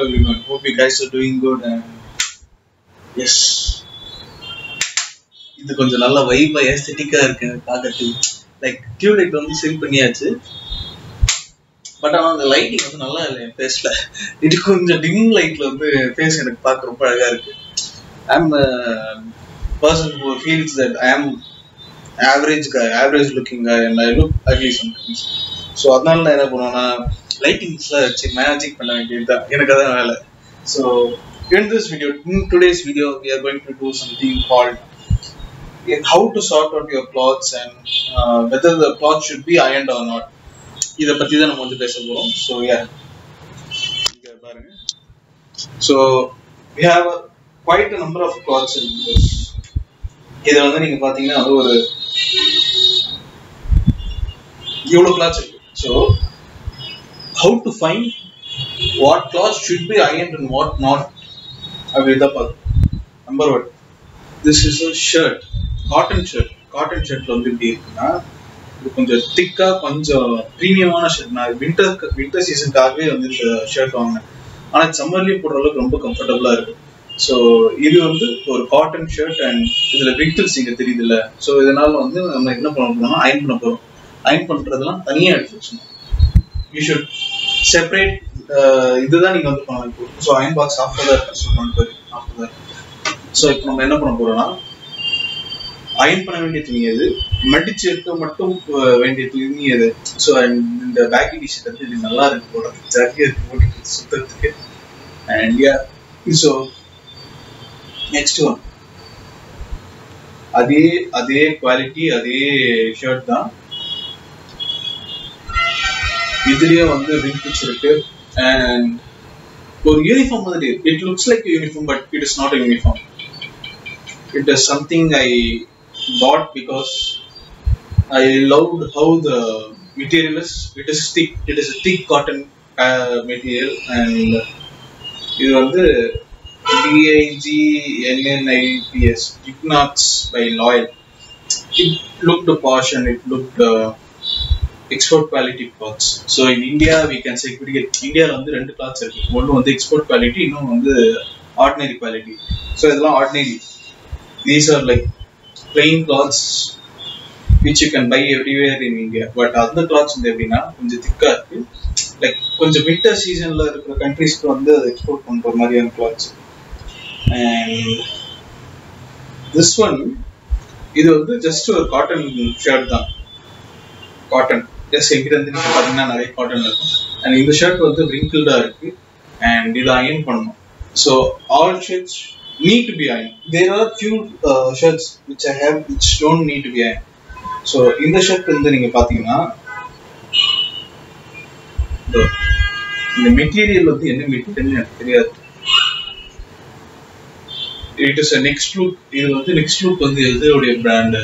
everyone. Hope you guys are doing good and yes. இது கொஞ்சம் நல்ல வைபா எஸ்தட்டிக்கா இருக்கு பார்க்கறதுக்கு லைக் டியூலைட் வந்து செட் பண்ணியாச்சு பட் ஆனால் அந்த லைட்டிங் வந்து நல்லா இல்லை என் ஃபேஸில் இது கொஞ்சம் டிம் லைட்ல வந்து ஃபேஸ் எனக்கு பார்க்க ரொம்ப அழகா இருக்கு I am person who feels that I am average guy average looking guy and I look ugly sometimes so அதனால நான் என்ன பண்ணுவேன்னா லைட்டிங்ஸ்ல வச்சு மேஜிக் பண்ண வேண்டியது தான் எனக்கு அதான் வேலை so in this video in today's video we are going to do something called in how to sort out your clothes and uh, whether the cloth should be ironed or not இதை பத்தி தான் நம்ம வந்து பேச போறோம் so yeah இங்க பாருங்க so we have a, quite a number of cloths in this இதை வந்து நீங்க பாத்தீங்கன்னா அது ஒரு இவ்வளவு கிளாத்ஸ் இருக்கு so how to find what cloth should be ironed and what not அப்படிதான் பார்க்கணும் number one this is a shirt cotton shirt cotton ஷர்ட்ல வந்து எப்படி இருக்குன்னா இது கொஞ்சம் திக்கா கொஞ்சம் ப்ரீமியமான ஷர்ட் நான் வின்டர் வின்டர் சீசனுக்காகவே வந்து இந்த ஷர்ட் வாங்கினேன் ஆனா சம்மர்லயே போடுற அளவுக்கு ரொம்ப கம்ஃபர்டபுளா இருக்கு ஸோ இது வந்து ஒரு காட்டன் ஷர்ட் அண்ட் இதுல விக்டர்ஸ் இங்க தெரியுது இல்ல ஸோ இதனால வந்து நம்ம என்ன பண்ண போறோம்னா அயன் பண்ண போறோம் அயன் பண்றதெல்லாம் தனியா எடுத்து வச்சுக்கணும் யூ ஷுட் செப்பரேட் இதுதான் நீங்க வந்து பண்ணலாம் இப்போ ஸோ அயன் பாக்ஸ் ஆஃப்டர் தான் சொல்றாங்க ஆஃப்டர் ஸோ இப்போ நம்ம என்ன பண்ண போறோம்னா அயன் பண்ண வேண்டிய துணி எது மடிச்சு எடுக்க மட்டும் அஹ், வேண்டிய துணி எது ஸோ இந்த பேக்கி டிஷர்ட் வந்து இது நல்லா இருக்கு போட ஜாலியாக இருக்கு போட்டு சுத்துறதுக்கு and yeah so next one அதே அதே குவாலிட்டி அதே ஷர்ட் தான் இதுலயே வந்து விங்கிள்ஸ் இருக்கு அண்ட் ஒரு யூனிஃபார்ம் மாதிரி it looks like uniform but it is not a uniform it is something I bought because I loved how the material is. It is thick. It is a thick cotton uh, material and இது வந்து D-I-G-N-N-I-P-S Ignots by Loyal. It looked posh and it looked uh, export quality cloths. So in India we can say இந்தியாவில் வந்து ரெண்டு clothes இருக்கு ஒன்று வந்து export quality இன்னொன்று வந்து ஆர்டினரி குவாலிட்டி ஸோ இதெல்லாம் ordinary these are like plain cloths which you can buy everywhere in India. But other cloths வந்து எப்படின்னா கொஞ்சம் திக்கா இருக்கு லைக் கொஞ்சம் வின்டர் சீசன்ல இருக்கிற கண்ட்ரீஸ்க்கு வந்து அதை எக்ஸ்போர்ட் பண்ற மாதிரியான கிளாத்ஸ் அண்ட் திஸ் ஒன் இது வந்து ஜஸ்ட் ஒரு காட்டன் ஷர்ட் தான் காட்டன் ஜஸ்ட் எங்கிட்ட இருந்து நீங்க பாத்தீங்கன்னா நிறைய காட்டன் இருக்கும் அண்ட் இந்த ஷர்ட் வந்து wrinkled-ஆ இருக்கு அண்ட் இதை அயன் பண்ணணும் so all shirts need to be ironed. There are few uh, shirts which I have which don't need to be ironed. So இந்த ஷர்ட் வந்து நீங்க பாத்தீங்கன்னா இதோ, இந்த மெட்டீரியல் வந்து என்ன மெட்டீரியல் எனக்கு தெரியாது இட் இஸ் நெக்ஸ்ட் லுக் இது வந்து நெக்ஸ்ட் லுக் வந்து எதோடைய பிராண்ட்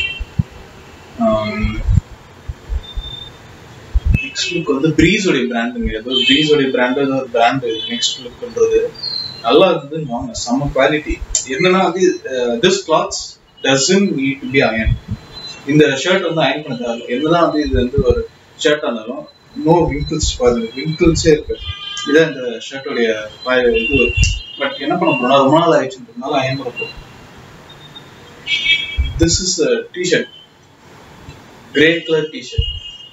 நெக்ஸ்ட் லுக் வந்து பிரீஸ் உடைய பிராண்டுங்க ஏதோ பிரீஸ் உடைய பிராண்ட் ஏதோ ஒரு பிராண்ட் நெக்ஸ்ட் லுக்ன்றது நல்லா இருந்தது வாங்க செம்ம குவாலிட்டி என்னன்னா வந்து this clothes doesn't need to be iron இந்த ஷர்ட் வந்து அயன் பண்ண தேவை என்னதான் வந்து இது வந்து ஒரு ஷர்ட் ஆனாலும் நோ விங்கிள்ஸ் பாருங்க விங்கிள்ஸே இருக்கு இதான் இந்த ஷர்ட்டோடைய இது பட் என்ன பண்ண போறோம்னா ரொம்ப நாள் ஆயிடுச்சுன்றதுனால அயன் பண்ண போறோம் this is T-shirt grey colour T-shirt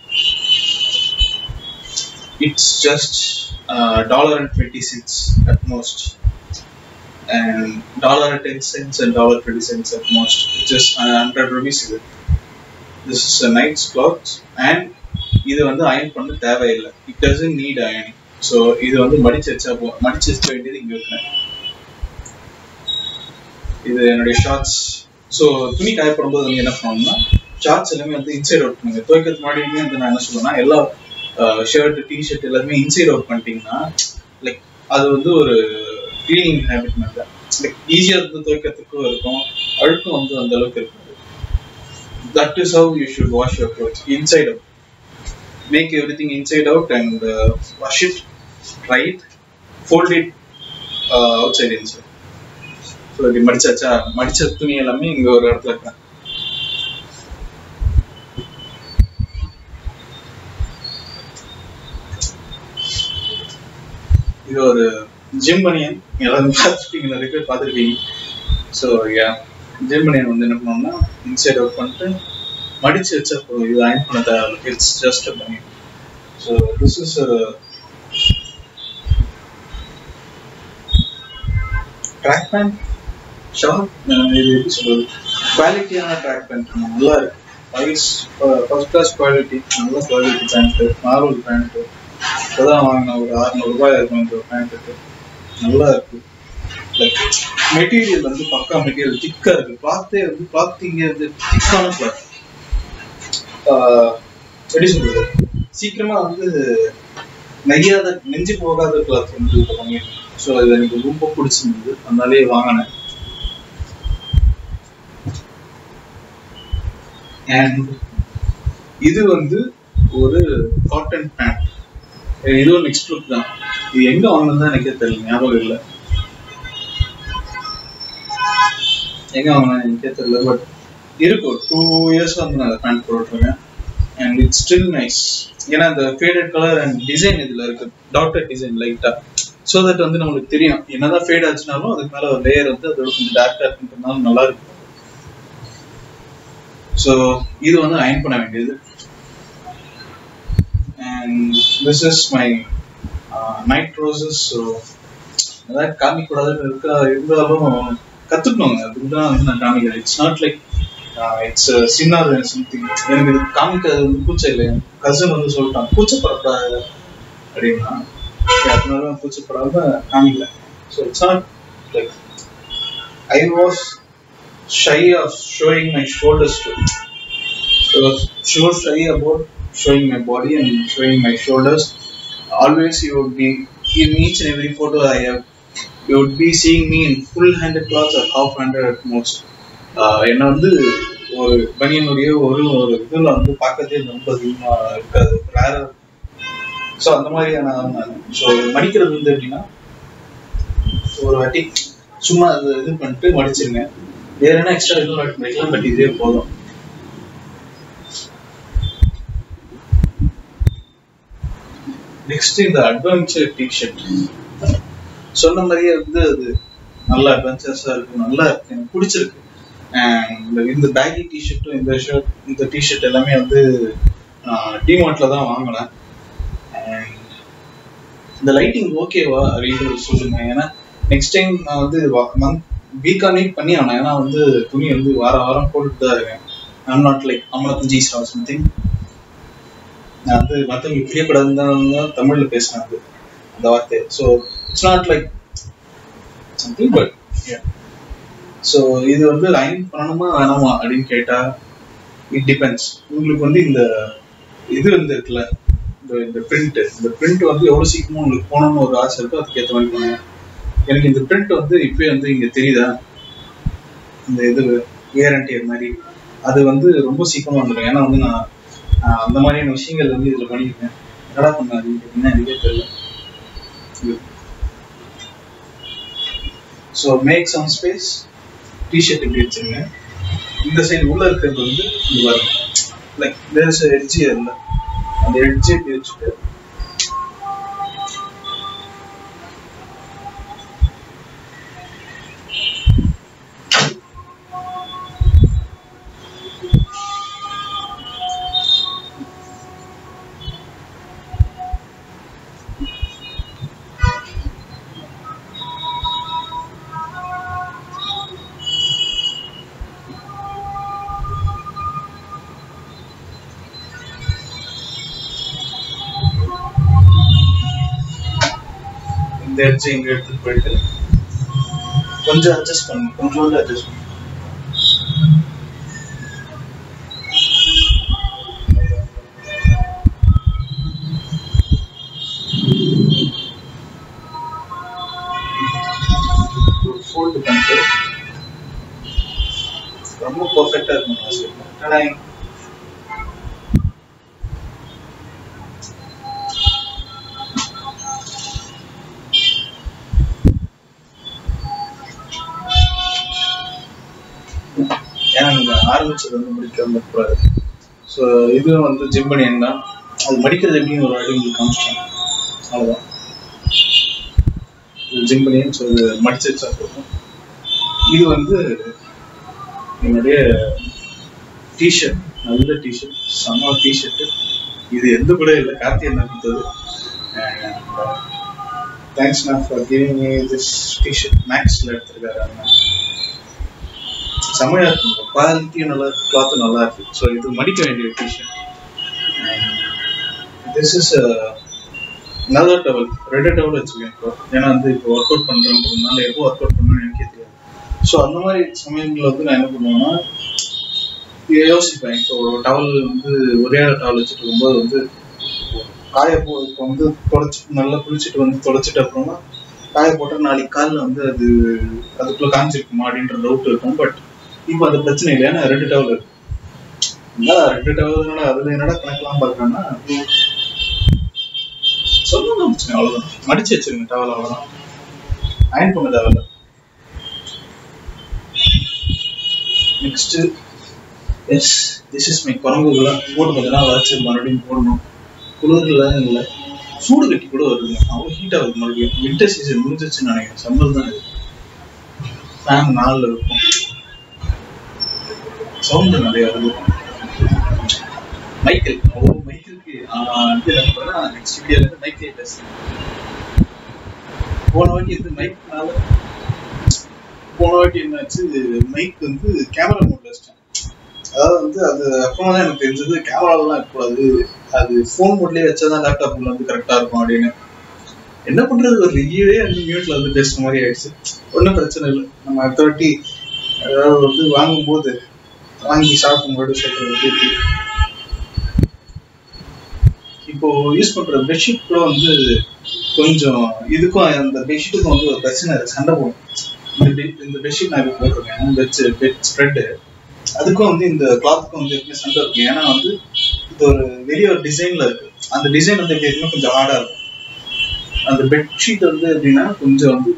it's just uh, dollar and 20 cents at most and dollar and 10 cents and dollar 20 cents at most it's just uh, 100 rupees இது this is a nice cloth and இது வந்து iron பண்ண தேவையில்லை it doesn't need அயனிங் so இது வந்து மடிச்சு வச்சா போ மடிச்சு வச்ச வேண்டியது இங்க இருக்கிறேன் இது என்னுடைய ஷார்ட்ஸ் ஸோ துணி காயப்படும் போது வந்து என்ன பண்ணணும்னா ஷார்ட்ஸ் எல்லாமே வந்து இன்சைட் அவுட் பண்ணுங்க துவைக்கிறதுக்கு முன்னாடியுமே வந்து நான் என்ன சொல்லுவேன்னா எல்லா ஷர்ட் டிஷர்ட் எல்லாமே இன்சைட் அவுட் பண்ணிட்டீங்கன்னா லைக் அது வந்து ஒரு கிளீனிங் ஹேபிட் மாதிரி தான் லைக் ஈஸியாக இருந்து துவைக்கிறதுக்கும் இருக்கும் அழுக்கும் வந்து அந்த அளவுக்கு இருக்காது that is how you should wash your clothes inside out make everything inside out and wash it dry it fold it outside inside so இப்படி மடிச்சாச்சா மடிச்ச துணி எல்லாமே இங்கே ஒரு இடத்துல இருக்கேன் இது ஒரு ஜிம் பனியன் எல்லாரும் பார்த்துருப்பீங்க நிறைய பேர் பார்த்துருப்பீங்க ஸோ யா ஜிம் பனியன் வந்து என்ன பண்ணோம்னா இன்சைட் அவுட் பண்ணிட்டு மடிச்சு வச்சா போதும் இது அயன் பண்ண தேவை இட்ஸ் ஜஸ்ட் பனியன் so this is track pant short இது எப்படி சொல்றது குவாலிட்டியான ட்ராக் பேண்ட் நல்லா இருக்கு ப்ரைஸ் ஃபர்ஸ்ட் கிளாஸ் குவாலிட்டி நல்ல குவாலிட்டி பேண்ட்டு மார்வல் பேண்ட்டு இப்போதான் வாங்கின ஒரு அறுநூறு ரூபாய் இருக்கும் இந்த பேண்ட்டுக்கு நல்லா இருக்கு லைக் மெட்டீரியல் வந்து பக்கா மெட்டீரியல் திக்கா இருக்கு கிளாத்தே வந்து கிளாத் இங்கே வந்து திக்கான கிளாத் எப்படி சொல்றது சீக்கிரமா வந்து நெய்யாத நெஞ்சு போகாத கிளாத் வந்து இப்போ வாங்கியிருக்கேன் ஸோ இது எனக்கு ரொம்ப பிடிச்சிருந்தது அதனாலே வாங்கினேன் அண்ட் இது வந்து ஒரு காட்டன் பேண்ட் இது ஒரு நெக்ஸ்ட் லுக் தான் இது எங்க வாங்கினது எனக்கே தெரியல ஞாபகம் இல்லை எங்க வாங்கினேன் எனக்கே தெரியல பட் இருக்கும் டூ இயர்ஸ் வந்து நான் பேண்ட் போட்டுருக்கேன் அண்ட் இட்ஸ் ஸ்டில் நைஸ் ஏன்னா இந்த ஃபேடட் கலர் அண்ட் டிசைன் இதுல இருக்கு டாட்டர் டிசைன் லைட்டா ஸோ தட் வந்து நம்மளுக்கு தெரியும் என்னதான் ஃபேட் ஆச்சுனாலும் அதுக்கு மேல ஒரு லேயர் வந்து அதோட கொஞ்சம் டார்க்கா இருக்குன்றதுனால நல்லா இருக்கும் ஸோ இது வந்து அயன் பண்ண வேண்டியது and this is my night roses so அதாவது காமிக்கூடாதுன்னு இருக்கா இருந்தாலும் கற்றுக்கணுங்க அதுக்கு தான் வந்து நான் காமிக்கிறேன் இட்ஸ் நாட் லைக் இட்ஸ் சின்னார் சம்திங் எனக்கு இது காமிக்கிறது வந்து கூச்சம் இல்லை என் கசன் வந்து சொல்லிட்டான் கூச்சப்படக்கூடாது அப்படின்னா அதனால கூச்சப்படாம காமிக்கல so it's not like I was shy of showing my shoulders to. So, so shy about showing my body and showing my shoulders. Always, you would be in each and every photo I have, you would be seeing me in full handed clothes or half handed at most. என்ன வந்து ஒரு பனியனுடைய ஒரு ஒரு இதில் வந்து பார்க்கறதே ரொம்ப அதிகமாக இருக்காது வேற ஸோ அந்த மாதிரியான நான் ஸோ மடிக்கிறது வந்து எப்படின்னா ஒரு வாட்டி சும்மா அது இது பண்ணிட்டு மடிச்சிருங்க வேற என்ன எக்ஸ்ட்ரா எதுவும் ஆட் பண்ணிக்கலாம் பட் இதே போதும் நெக்ஸ்ட் இந்த அட்வென்ச்சர் டிஷர்ட் சொன்ன மாதிரியே வந்து அது நல்ல அட்வென்ச்சர்ஸா இருக்கு நல்லா இருக்கு எனக்கு பிடிச்சிருக்கு அண்ட் இந்த பேகி டிஷர்ட்டும் இந்த ஷர்ட் இந்த டிஷர்ட் எல்லாமே வந்து டிமார்ட்ல தான் வாங்கினேன் அண்ட் இந்த லைட்டிங் ஓகேவா அப்படின்னு சொல்லுங்க ஏன்னா நெக்ஸ்ட் டைம் நான் வந்து மந்த் வீக்கா நீட் பண்ணி ஆனேன் ஏன்னா வந்து துணி வந்து வார வாரம் போட்டுட்டு தான் இருக்கேன் ஐம் நாட் லைக் அம்மள குஞ்சி ஆர் சம்திங் நான் வந்து மற்றவங்க புரியக்கூடாதுன்னு தான் தமிழ்ல பேசினேன் அது அந்த வார்த்தை so it's not like something but so இது வந்து அயன் பண்ணணுமா வேணாமா அப்படின்னு கேட்டா இட் டிபெண்ட்ஸ் உங்களுக்கு வந்து இந்த இது வந்து இருக்குல்ல இந்த இந்த பிரிண்ட் இந்த பிரிண்ட் வந்து எவ்வளவு சீக்கிரமா உங்களுக்கு போகணும்னு ஒரு ஆசை இருக்கோ அதுக்கு ஏற்ற மாதிரி பண்ணுங்க எனக்கு இந்த பிரிண்ட் வந்து இப்பயே வந்து இங்க தெரியுதா இந்த இது வியர் அண்ட் டியர் மாதிரி அது வந்து ரொம்ப சீக்கிரமா வந்துடும் ஏன்னா வந்து நான் அந்த மாதிரியான விஷயங்கள் வந்து இதுல பண்ணியிருக்கேன் என்னடா பண்ண அப்படின்னு எனக்கே தெரியல so make some space T-shirt இப்படி வச்சுருங்க இந்த சைடு உள்ள இருக்கிறது வந்து இது வரும் லைக் தேர்ஸ் எட்ஜி அதில் அந்த எட்ஜி இப்படி வச்சுட்டு இந்த எட்ஜ் இங்க எடுத்துட்டு போயிட்டு கொஞ்சம் அட்ஜஸ்ட் பண்ணுங்க கொஞ்சோண்டு அட்ஜஸ்ட் பண்ணுங்க ஃபோல்டு பண்ணிட்டு ரொம்ப பர்ஃபெக்டா இருக்கணும் ஆசை ஏன்னா நீங்க ஆரம்பிச்சது வந்து முடிக்காம இருக்கக்கூடாது ஸோ இது வந்து ஜிம் பனியன் தான் அது மடிக்கிறது எப்படின்னு ஒரு வாட்டி உங்களுக்கு காமிச்சிட்டேன் அவ்வளோதான் ஜிம் பனியன் ஸோ இது மடிச்சு வச்சா போதும் இது வந்து என்னுடைய டிஷர்ட் நல்ல டிஷர்ட் செம்ம டிஷர்ட் இது எந்த கூட இல்லை கார்த்தி என்ன கொடுத்தது thanks ma'am for giving me this T-shirt மேக்ஸில் எடுத்திருக்காரு அண்ணா செம்மையா இருக்கும் குவாலிட்டியும் நல்லா இருக்கு கிளாத்தும் நல்லா இருக்கு ஸோ இது மடிக்க வேண்டிய டிஷர்ட் திஸ் இஸ் நல்ல டவல் ரெட் டவல் வச்சுக்கேன் இப்போ ஏன்னா வந்து இப்போ ஒர்க் அவுட் பண்ணுறதுனால எப்போ ஒர்க் அவுட் பண்ணணும்னு எனக்கே தெரியாது ஸோ அந்த மாதிரி சமயங்களில் வந்து நான் என்ன பண்ணுவேன்னா இதை யோசிப்பேன் இப்போ ஒரு டவல் வந்து ஒரே டவல் வச்சுட்டு இருக்கும்போது வந்து காய போ இப்போ வந்து தொடச்சிட்டு நல்லா குளிச்சுட்டு வந்து தொடச்சிட்டு அப்புறமா காய போட்டால் நாளைக்கு காலில் வந்து அது அதுக்குள்ள காஞ்சிருக்குமா அப்படின்ற டவுட் இருக்கும் பட் இப்போ அந்த பிரச்சனை இல்லை ஏன்னா ரெண்டு டவல் இருக்கு என்னடா ரெண்டு டவல் அதுல என்னடா கணக்கெல்லாம் பார்க்கறேன்னா சொல்லணும் பிரச்சனை அவ்வளவுதான் மடிச்சு வச்சிருங்க டவல் அவ்வளவுதான் அயன் பண்ண தேவையில்ல next yes this is my குரங்குகளாம் போட்டு கொஞ்ச நாள் வச்சு மறுபடியும் போடணும் குளிர்ல இல்லை சூடு கட்டி கூட வருதுங்க அவ்வளோ ஹீட்டாக வருது மறுபடியும் வின்டர் சீசன் முடிஞ்சிச்சுன்னு நினைக்கிறேன் சம்மர் தான் இது ஃபேன் நாளில் இருக்கும் சவுண்டு நிறைய வருது மைக்கேல் ஓ மைக்கேலுக்கு வந்து என்ன பண்ணுறேன்னா நெக்ஸ்ட் வீடியோல இருந்து மைக்கேல் பேசுறேன் போன வாட்டி வந்து மைக்னால போன வாட்டி என்னாச்சு மைக் வந்து கேமரா மோட்ல வச்சிட்டேன் அதாவது வந்து அது அப்புறமா தான் எனக்கு தெரிஞ்சது கேமராலாம் இருக்கக்கூடாது அது ஃபோன் மோட்லயே வச்சாதான் லேப்டாப்ல வந்து கரெக்டா இருக்கும் அப்படின்னு என்ன பண்றது ஒரு ரிவ்யூவே வந்து மியூட்ல வந்து பேசுற மாதிரி ஆயிடுச்சு ஒன்றும் பிரச்சனை இல்லை நம்ம அடுத்த வாட்டி அதாவது வந்து வாங்கும்போது வாங்கி சாப்பிடும்போது சொல்றது திருப்பி இப்போ யூஸ் பண்ற பெட்ஷீட் கூட வந்து கொஞ்சம் இதுக்கும் அந்த பெட்ஷீட்டுக்கும் வந்து ஒரு பிரச்சனை இருக்கு சண்டை போடும் இந்த bed- இந்த பெட்ஷீட் நான் இப்போ போட்டிருக்கேன் பெட் பெட் ஸ்ப்ரெட்டு அதுக்கும் வந்து இந்த கிளாத்துக்கும் வந்து எப்பவுமே சண்டை இருக்கும் ஏன்னா வந்து இது ஒரு வெளிய ஒரு டிசைன்ல இருக்கு அந்த டிசைன் வந்து எப்படி இருக்குன்னா கொஞ்சம் ஹார்டா இருக்கும் அந்த பெட்ஷீட் வந்து எப்படின்னா கொஞ்சம் வந்து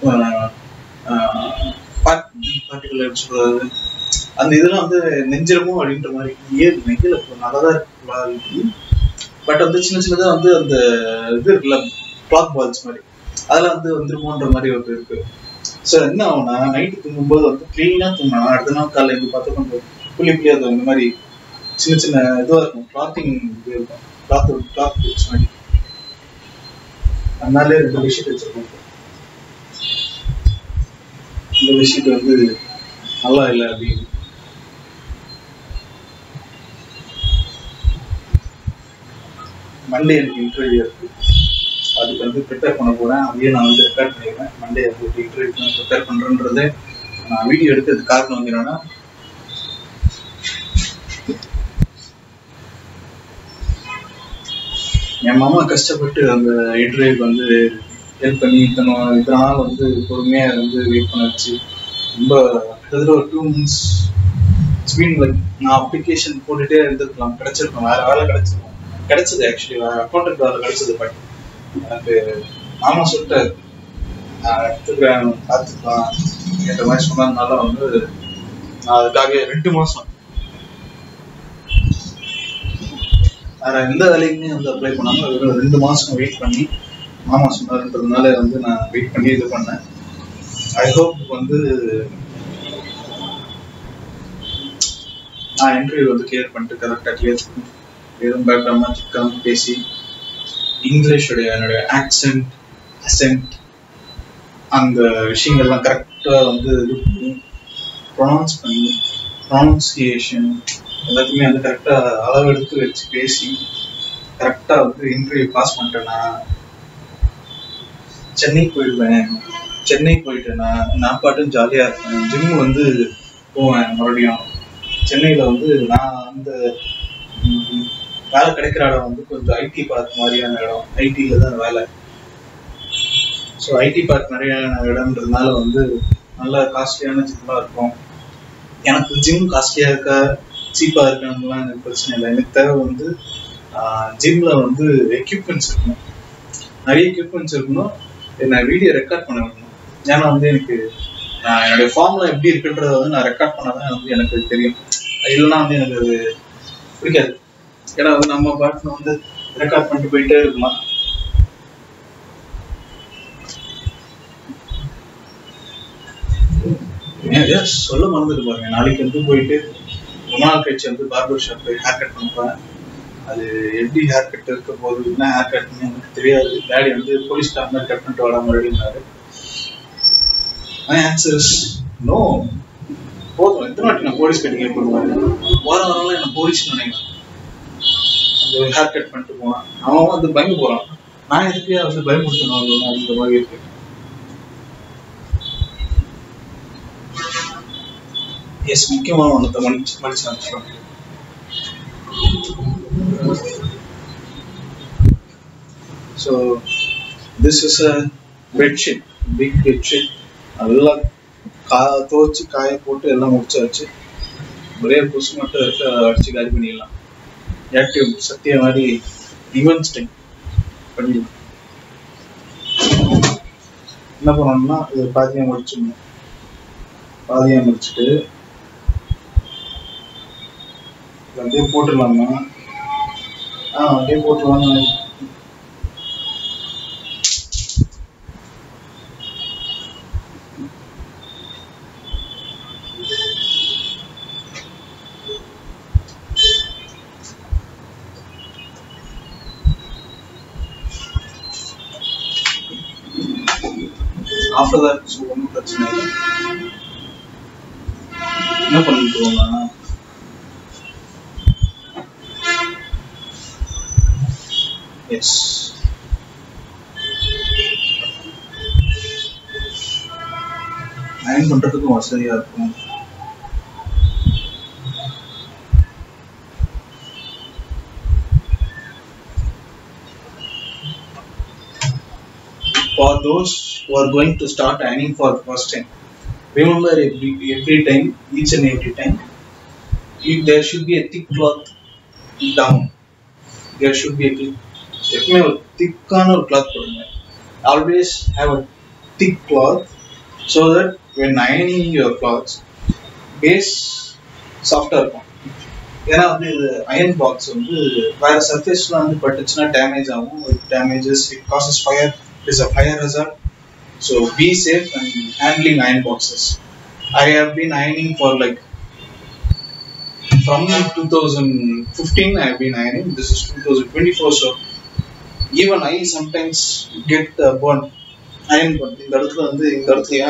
பார்ட்டிகுலர் சொல்றது அந்த இதெல்லாம் வந்து நெஞ்சிரமோ அப்படின்ற மாதிரி ஏன் நெஞ்சில நல்லதா இருக்கு பட் வந்து சின்ன சின்னதா வந்து அந்த இது இருக்குல்ல கிளாத் பால்ஸ் மாதிரி அதெல்லாம் வந்து வந்துருமோன்ற மாதிரி ஒரு இருக்கு ஸோ என்ன ஆகும்னா நைட்டு தூங்கும்போது வந்து க்ளீனா தூங்கணும் அடுத்த நாள் காலையில இருந்து பார்த்தா கொஞ்சம் புள்ளி புள்ளி அது இந்த மாதிரி சின்ன சின்ன இதுவா இருக்கும் கிளாத்திங் இது இருக்கும் கிளாத் கிளாத் பிடிச்ச மாதிரி அதனாலே ரெண்டு பெட்ஷீட் வச்சிருக்கோம் இந்த பெட்ஷீட் வந்து நல்லா இல்லை அப்படின்னு மண்டே எனக்கு இன்டர்வியூ இருக்கு அதுக்கு வந்து ப்ரிப்பேர் பண்ண போறேன் அதையே நான் வந்து ரெக்கார்ட் பண்ணிடுவேன் மண்டே வந்து இன்டர்வியூ ப்ரிப்பேர் பண்றேன்றதே நான் வீடியோ எடுக்கிறதுக்கு காரணம் வந்து என்னன்னா என் மாமா கஷ்டப்பட்டு அந்த இன்டர்வியூக்கு வந்து ஹெல்ப் பண்ணி இத்தனை இத்தனை நாள் வந்து பொறுமையா வந்து வெயிட் பண்ண வச்சு ரொம்ப கிட்டத்தட்ட ஒரு two months it's mean like நான் அப்ளிகேஷன் போட்டுட்டே இருந்திருக்கலாம் கிடைச்சிருக்கும் வேற வேலை கிடைச்சிருக்கும் கிடைச்சது ஆக்சுவலி அக்கௌண்டன்ட் வேலை கிடைச்சது பட் எனக்கு மாமா சொல்லிட்டாரு நான் எடுத்துக்கிறேன் பார்த்துக்கலாம் என்ற மாதிரி சொன்னதுனால வந்து நான் அதுக்காக ரெண்டு மாசம் வேற எந்த வேலைக்குமே வந்து அப்ளை பண்ணாம வெறும் ரெண்டு மாசம் வெயிட் பண்ணி மாமா சொன்னாருன்றதுனால வந்து நான் வெயிட் பண்ணி இது பண்ணேன் ஐ ஹோப் வந்து நான் இன்டர்வியூ வந்து கிளியர் பண்ணிட்டு கரெக்டாக கிளியர் பண்ணி எதுவும் பயப்படாம திக்காம பேசி இங்கிலீஷுடைய என்னுடைய ஆக்சென்ட் அசென்ட் அந்த விஷயங்கள்லாம் கரெக்டாக வந்து இது பண்ணி ப்ரொனவுன்ஸ் பண்ணி ப்ரொனவுன்சியேஷன் எல்லாத்தையுமே வந்து கரெக்டாக அளவெடுத்து வச்சு பேசி கரெக்டாக வந்து இன்டர்வியூ பாஸ் பண்ணிட்டேன்னா சென்னை போயிடுவேன் சென்னை போயிட்டேன்னா நான் பாட்டும் ஜாலியாக இருப்பேன் ஜிம் வந்து போவேன் மறுபடியும் சென்னையில் வந்து நான் அந்த ம், வேலை கிடைக்கிற இடம் வந்து கொஞ்சம் ஐடி பார்க் மாதிரியான இடம் ஐடியில் தான் வேலை ஸோ ஐடி பார்க் நிறைய இடம்ன்றதுனால வந்து நல்ல காஸ்ட்லியான ஜிம்லாம் இருக்கும் எனக்கு ஜிம் காஸ்ட்லியாக இருக்கா சீப்பாக இருக்கணும்லாம் எனக்கு பிரச்சனை இல்லை எனக்கு தேவை வந்து ஜிம்ல வந்து எக்யூப்மெண்ட்ஸ் இருக்கணும் நிறைய எக்யூப்மெண்ட்ஸ் இருக்கணும் நான் வீடியோ ரெக்கார்ட் பண்ண வேணும் ஏன்னா வந்து எனக்கு நான் என்னுடைய ஃபார்ம்ல எப்படி இருக்குன்றத வந்து நான் ரெக்கார்ட் பண்ணாதான் வந்து எனக்கு தெரியும் இல்லைன்னா வந்து எனக்கு அது பிடிக்காது ஏன்னா வந்து நம்ம பாட்டில் வந்து ரெக்கார்ட் பண்ணிட்டு போயிட்டே இருக்கலாம் எஸ் சொல்ல மறந்துட்டு பாருங்க நாளைக்கு வந்து போயிட்டு ரொம்ப நாள் கழிச்சு வந்து பார்பர் ஷாப் போய் ஹேர் கட் பண்ணுறேன் அது எப்படி ஹேர் கட் இருக்க போகுது என்ன ஹேர் கட்னு எனக்கு தெரியாது டேடி வந்து போலீஸ் ஸ்டாஃப் மாதிரி கட் பண்ணிட்டு வராம அப்படின்னாரு மை ஆன்சர் இஸ் நோ போதும் எத்தனை வாட்டி நான் போலீஸ் கட்டிங் பண்ணுவேன் வாரம் வாரம் என்ன போலீஸ் நினைக்கிறேன் அந்த ஹேர் கட் பண்ணிட்டு போனான் அவன் வந்து பயந்து போறான் நான் எதுக்கு வந்து பயமுறுத்தணும் அந்த மாதிரி இருக்கு எஸ் முக்கியமான ஒன்றத்தை மன்னிச்சு மன்னிச்சு அனுப்பிச்சுடுவாங்க so this is a bedsheet big bedsheet நல்லா கா துவச்சி காய போட்டு எல்லாம் முடிச்சாச்சு ஒரே புஷ் மட்டும் இருக்கு அதை அடிச்சு காலி பண்ணிடலாம் ஆக்டிவ் சத்திய மாதிரி இவெண்ட்ஸ் டைம் பண்ணிடலாம் என்ன பண்ணணும்னா இது பாதியாக முடிச்சிடணும் பாதியாக முடிச்சுட்டு இது அப்படியே போட்டுடலாமா ஆ அப்படியே போட்டுடலாம்னு ஆஃப்டர் தட் ஸோ ஒன்றும் பிரச்சனை இல்லை என்ன பண்ணிட்டு போகலாம் எஸ் அயன் பண்றதுக்கும் வசதியா இருக்கும் for those who are going to start ironing for the first time, remember every, every time, each and every time, if there should be a thick cloth down. There should be a thick, எப்பவுமே ஒரு திக்கான ஒரு cloth போடுங்க always have a thick cloth so that when அயனிங் your clothes base சாஃப்டாக இருக்கும் ஏன்னா வந்து இது அயன் பாக்ஸ் வந்து வேற சர்ஃபேஸ்ல வந்து பட்டுச்சுன்னா டேமேஜ் ஆகும் damages it causes fire is a fire hazard. So be safe and handling iron boxes. I have been ironing for like from 2015 I have been ironing. This is 2024 so even I sometimes get the burn. Iron பண்ண இந்த இடத்துல வந்து இந்த இடத்துலயா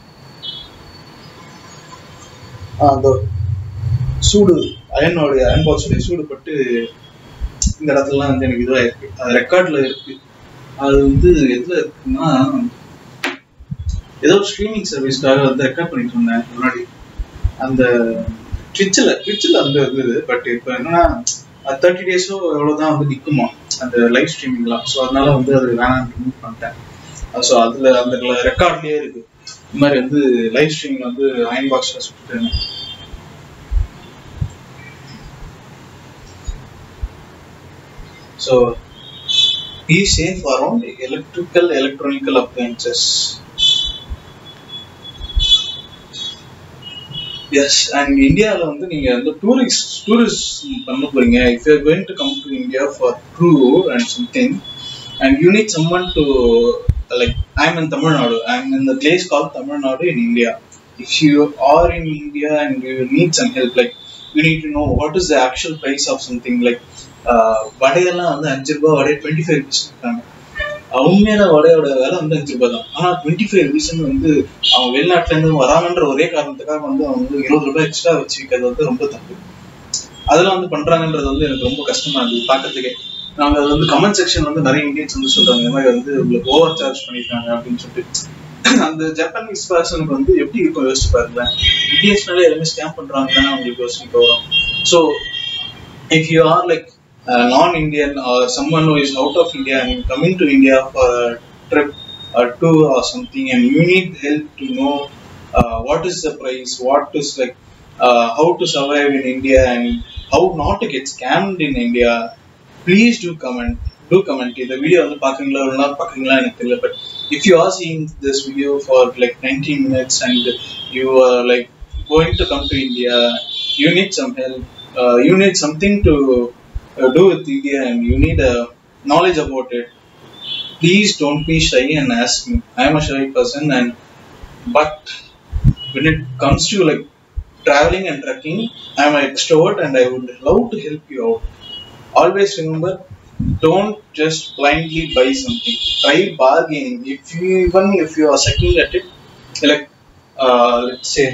அந்த சூடு அயனோடைய iron பாக்ஸோடைய சூடு பட்டு இந்த இடத்துலலாம் வந்து எனக்கு இதுவாக இருக்கு அது ரெக்கார்ட்ல இருக்கு அது வந்து எதுல இருக்குன்னா ஏதோ ஸ்ட்ரீமிங் சர்வீஸ்க்காக வந்து ரெக்கார்ட் பண்ணிட்டு இருந்தேன் முன்னாடி அந்த ட்விட்சில் ட்விட்சில் வந்து இருந்தது பட் இப்போ என்னன்னா தேர்ட்டி டேஸோ எவ்வளோதான் வந்து நிற்குமா அந்த லைவ் ஸ்ட்ரீமிங்லாம் ஸோ அதனால வந்து அது வேணாம் ரிமூவ் பண்ணிட்டேன் ஸோ அதில் அந்த ரெக்கார்ட்லேயே இருக்கு இந்த மாதிரி வந்து லைவ் ஸ்ட்ரீமிங் வந்து அயன் பாக்ஸில் சுட்டுட்டேன் so be safe around electrical electronical appliances yes and இந்தியாவில் வந்து நீங்க வந்து டூரிஸ்ட் டூரிஸ்ட் பண்ண போறீங்க if you going to come to India for tour and something and you need summon to like I am in Tamil Nadu I am in the place call Tamil Nadu in India if you R in India and you need some help like you need to know what is the actual price of something like வடையெல்லாம் வந்து அஞ்சு ரூபாய் வடை twenty five rupees இருக்காங்க உண்மையான வடையோட விலை வந்து அஞ்சு ரூபாய் தான் ஆனா டுவெண்ட்டி ஃபைவ் ருபீஸ்னு வந்து அவன் வெளிநாட்டுல இருந்து வராங்கன்ற ஒரே காரணத்துக்காக வந்து அவங்க வந்து இருபது ரூபாய் எக்ஸ்ட்ரா வச்சு விற்கிறது வந்து ரொம்ப தப்பு அதெல்லாம் வந்து பண்றாங்கன்றது வந்து எனக்கு ரொம்ப கஷ்டமா இருந்தது பார்க்கறதுக்கே நாங்க அது வந்து கமெண்ட் செக்ஷன் வந்து நிறைய இந்தியன்ஸ் வந்து சொல்றாங்க இந்த மாதிரி வந்து உங்களுக்கு ஓவர் சார்ஜ் பண்ணிருக்காங்க அப்படின்னு சொல்லிட்டு அந்த ஜப்பானீஸ் பர்சனுக்கு வந்து எப்படி இருக்கும் யோசிச்சு பாருங்களேன் இந்தியன்ஸ்னாலே எல்லாமே ஸ்கேம் பண்றாங்கன்னு உங்களுக்கு யோசிக்க வரும் so if you are like uh, non-Indian or someone who is out of India and coming to India for a trip or tour or something, and you need help to know uh, what is the price, what is like uh, how to survive in India and how not to get scammed in India, please do comment. Do comment. இந்த video வந்து பாக்குறீங்களா ஒரு நாள் பாக்குறீங்களா எனக்கு தெரியல but if you are seeing this video for like ninety minutes and you are like going to come to India you need some help uh, you need something to uh, do with India and you need a knowledge about it. Please don't be shy and ask me. I am a shy person and but when it comes to like traveling and trekking, I'm an extrovert and I would love to help you out. Always remember, don't just blindly buy something. Try bargaining. If you even if you are sucking at it, like uh, let's say,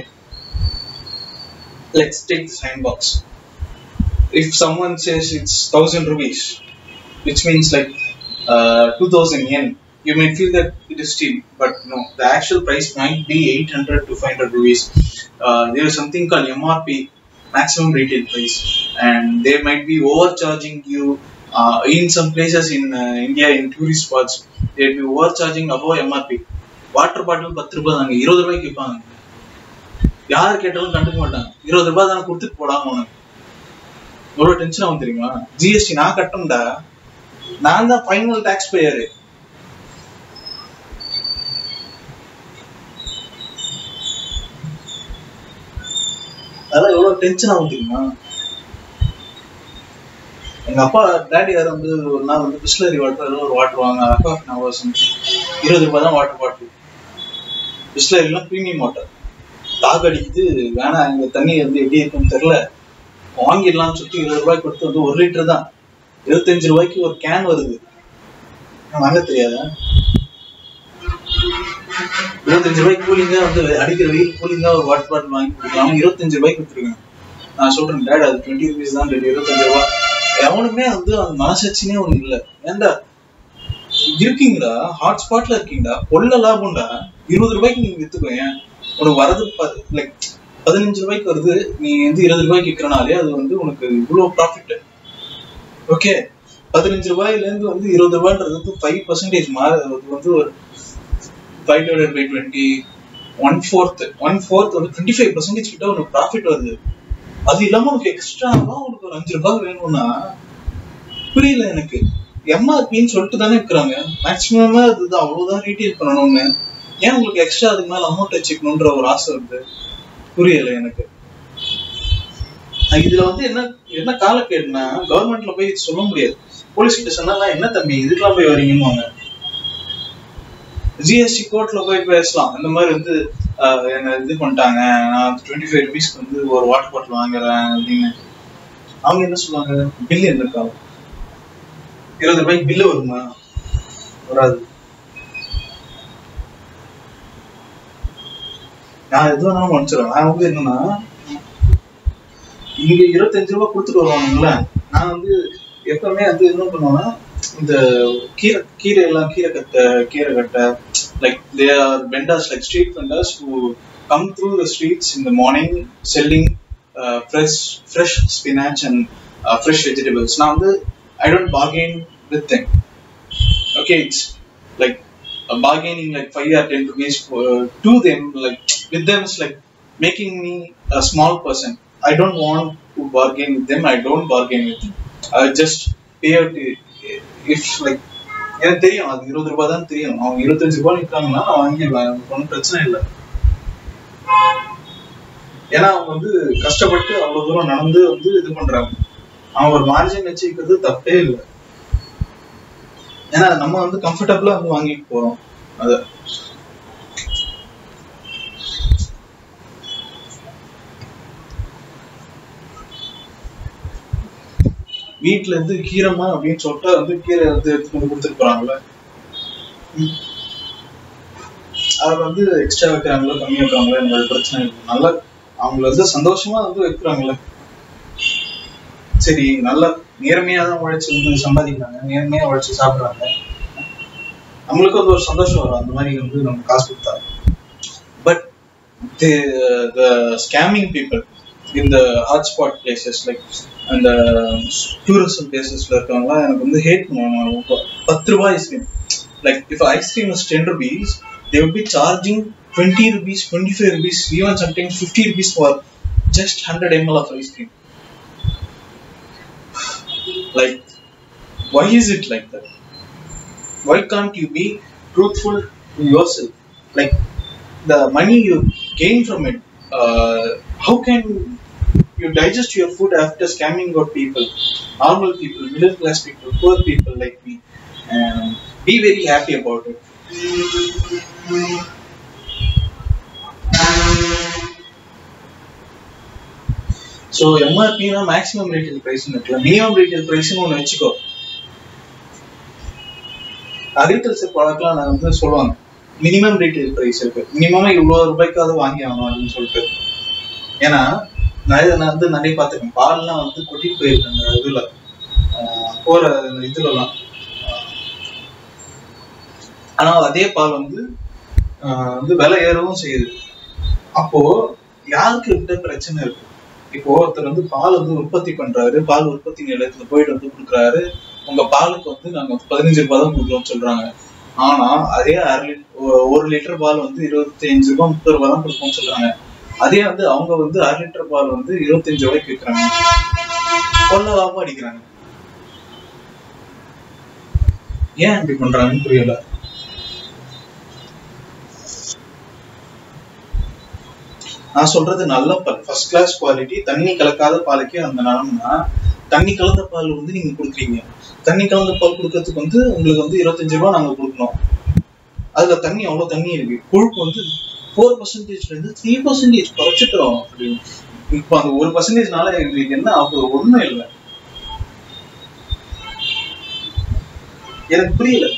let's take the sign box. If someone says it's thousand rupees, which means like uh, 2000 yen, you may feel that it is cheap, but no, the actual price might be 800 to 500 rupees. Uh, there is something called MRP, maximum retail price, and they might be overcharging you. Uh, in some places in uh, India, in tourist spots, they'll be overcharging above MRP. Water bottle பத்து ரூபாய் தாங்க இருபது ரூபாய்க்கு விற்பாங்க யார் கேட்டாலும் கண்டுக்க மாட்டாங்க இருபது ரூபாய் தானே கொடுத்துட்டு போடாம உனக்கு எவ்வளவு டென்ஷன் ஆகும் தெரியுமா ஜிஎஸ்டி நான் கட்டணும்டா நான் தான் ஃபைனல் டாக்ஸ் பேயரு அதெல்லாம் எவ்வளவு டென்ஷன் ஆகும் தெரியுமா எங்க அப்பா டேடி யார் வந்து ஒரு நாள் வந்து பிஸ்லரி வாட்டர் ஏதோ ஒரு வாட்டர் வாங்க அப்பா நான் சம்திங் இருபது ரூபாய் தான் வாட்டர் பாட்டில் பிஸ்லரிலாம் ப்ரீமியம் வாட்டர் தாக அடிக்குது வேணாம் எங்க தண்ணி வந்து எப்படி இருக்குன்னு தெரியல வாங்கிடலாம்னு சொல்லிட்டு இருபது ரூபாய் கொடுத்து வந்து ஒரு லிட்டர் தான் இருபத்தஞ்சு ரூபாய்க்கு ஒரு கேன் வருது வாங்க தெரியாதா இருபத்தஞ்சு ரூபாய்க்கு கூலிங்கா வந்து அடிக்கிற வெயில் கூலிங்கா ஒரு வாட்டர் பாட்டில் வாங்கி கொடுக்கலாம் இருபத்தஞ்சு ரூபாய்க்கு கொடுத்துருக்கேன் நான் சொல்றேன் டேட் அது டுவெண்ட்டி ருபீஸ் தான் டேட் இருபத்தஞ்சு ரூபாய் எவனுமே வந்து அந்த மனசாட்சினே ஒண்ணு இல்ல ஏன்டா இருக்கீங்கடா ஹாட் ஸ்பாட்ல இருக்கீங்கடா கொள்ள லாபம்டா இருபது ரூபாய்க்கு நீங்க வித்துக்கோ ஏன் உனக்கு வரது லைக் பதினஞ்சு ரூபாய்க்கு வருது நீ வந்து இருபது ரூபாய்க்கு விற்கிறனாலே அது வந்து உனக்கு இவ்வளவு ப்ராஃபிட் ஓகே பதினஞ்சு ரூபாயில இருந்து வந்து இருபது ரூபான்றது வந்து ஃபைவ் பர்சன்டேஜ் மாறு அது வந்து ஒரு five divided by twenty one fourth one fourth வந்து டுவெண்ட்டி ஃபைவ் பர்சன்டேஜ் கிட்ட உனக்கு ப்ராஃபிட் வருது அது இல்லாம உனக்கு எக்ஸ்ட்ராவா உனக்கு ஒரு அஞ்சு ரூபாய் வேணும்னா புரியல எனக்கு எம்ஆர்பின்னு சொல்லிட்டு தானே இருக்கிறாங்க மேக்சிமமா அதுதான் அவ்வளவுதான் ரீட்டெயில் பண்ணணும்னு ஏன் உங்களுக்கு எக்ஸ்ட்ரா அதுக்கு மேல அமௌண்ட் வச்சுக்கணுன்ற ஒரு ஆசை வருது புரியல எனக்கு இதுல வந்து என்ன என்ன காலக்கேடுனா கவர்மெண்ட்ல போய் சொல்ல முடியாது போலீஸ் கிட்ட சொன்னா என்ன தம்பி இதுக்கெல்லாம் போய் வரீங்கன்னு ஜிஎஸ்டி கோர்ட்ல போய் பேசலாம் இந்த மாதிரி வந்து என்ன இது பண்ணிட்டாங்க நான் டுவெண்ட்டி ஃபைவ் ருபீஸ்க்கு வந்து ஒரு வாட்டர் பாட்டில் வாங்குறேன் அப்படின்னு அவங்க என்ன சொல்லுவாங்க பில் என்ன இருக்காங்க இருபது ரூபாய்க்கு பில்லு வருமா வராது நான் எது வேணாலும் மன்னிச்சிடுவேன் நான் வந்து என்னன்னா இங்க இருபத்தஞ்சு ரூபாய் கொடுத்துட்டு வருவாங்கல்ல நான் வந்து எப்பவுமே வந்து என்ன பண்ணுவேன்னா இந்த கீரை கீரை எல்லாம் கீரை கட்டை கீரை கட்டை like they are vendors like street vendors who come through the streets in the morning selling uh, fresh fresh spinach and uh, fresh vegetables now the i don't bargain with them okay it's like a bargaining like 5 or 10 rupees for, to them like with them is like making me a small person i don't want to bargain with them i don't bargain with them i just pay out if like எனக்கு தெரியும் அது இருபது ரூபாய் தான் தெரியும் அவங்க இருபத்தஞ்சு ரூபாய் நிற்காங்கன்னா நான் வாங்கிடுவேன் ஒன்றும் பிரச்சனை இல்லை ஏன்னா அவங்க வந்து கஷ்டப்பட்டு அவ்வளவு தூரம் நடந்து வந்து இது பண்றாங்க அவங்க ஒரு மார்ஜின் வச்சுக்கிறது தப்பே இல்லை ஏன்னா நம்ம வந்து கம்ஃபர்டபுளா வந்து வாங்கிட்டு போறோம் அத வீட்டுல இருந்து கீரைமா அப்படின்னு சொல்லிட்டு வந்து கீரை வந்து எடுத்து கொண்டு கொடுத்துட்டு போறாங்கல்ல அதுல வந்து எக்ஸ்ட்ரா வைக்கிறாங்களோ கம்மி வைக்கிறாங்களோ எனக்கு அது பிரச்சனை இல்லை நல்லா அவங்கள வந்து சந்தோஷமா வந்து வைக்கிறாங்களே சரி நல்லா நேர்மையா தான் உழைச்சு வந்து சம்பாதிக்கிறாங்க நேர்மையா உழைச்சு சாப்பிடுறாங்க நம்மளுக்கு வந்து ஒரு சந்தோஷம் வரும் அந்த மாதிரி வந்து நம்ம காசு கொடுத்தா பட் த ஸ்கேமிங் பீப்புள் இந்த ஹாட்ஸ்பாட் பிளேசஸ் லைக் அந்த டூரிசம் பிளேசஸ்ல இருக்கவங்க எனக்கு வந்து ஹேட் பண்ணுவாங்க பத்து ரூபாய் ice cream like if ice cream is ten rupees they will be charging twenty rupees twenty five rupees even sometimes fifty rupees for just hundred ML of ice cream like why is it like that why can't you be truthful to yourself like the money you gain from it uh, how can you digest your food after scamming out people normal people middle class people poor people like me and be very happy about it so எம்ஆர்பினா maximum retail price இருக்குல்ல minimum retail ப்ரைஸ்னு ஒன்று வச்சுக்கோ agriculture ப்ராடக்ட்லாம் நான் வந்து சொல்லுவாங்க minimum retail price இருக்கு மினிமம் இவ்வளோ ரூபாய்க்காவது வாங்கி ஆகணும் அப்படின்னு சொல்லிட்டு ஏன்னா நிறைய நான் வந்து நிறைய பார்த்துருக்கேன் பால்லாம் வந்து கொட்டிட்டு போயிருக்காங்க இதுல ஆஹ் போற இதுலலாம் ஆனா அதே பால் வந்து ஆஹ் வந்து விலை ஏறவும் செய்யுது அப்போ யாருக்கு இந்த பிரச்சனை இருக்கு இப்போ ஒருத்தர் வந்து பால் வந்து உற்பத்தி பண்றாரு பால் உற்பத்தி நிலையத்துல போயிட்டு வந்து கொடுக்குறாரு உங்க பாலுக்கு வந்து நாங்க பதினஞ்சு ரூபாய் தான் கொடுக்குறோம்னு சொல்றாங்க ஆனா அதே அரை லிட்டர் ஒரு லிட்டர் பால் வந்து இருபத்தி அஞ்சு ரூபாய் முப்பது ரூபாய் தான் கொடுப்போம்னு சொல்றாங்க அதே வந்து அவங்க வந்து அரை லிட்டர் பால் வந்து இருபத்தஞ்சு ரூபாய்க்கு விற்கிறாங்க கொள்ள லாபம் அடிக்கிறாங்க ஏன் இப்படி பண்றாங்கன்னு புரியல நான் சொல்றது நல்ல பால் ஃபர்ஸ்ட் கிளாஸ் குவாலிட்டி தண்ணி கலக்காத பாலுக்கே அந்த நிலம்னா தண்ணி கலந்த பால் வந்து நீங்க கொடுக்குறீங்க தண்ணி கலந்த பால் கொடுக்கறதுக்கு வந்து உங்களுக்கு வந்து இருபத்தஞ்சு ரூபாய் நாங்க கொடுக்கணும் அதுல தண்ணி அவ்வளவு தண்ணி இருக்கு கொழுப்பு வந்து ஃபோர் பர்சன்டேஜ்ல இருந்து த்ரீ பர்சன்டேஜ் குறைச்சிட்டோம் அப்படின்னு இப்போ அந்த ஒரு பர்சன்டேஜ்னால எங்களுக்கு என்ன ஆகுது ஒண்ணும் இல்லை எனக்கு புரியல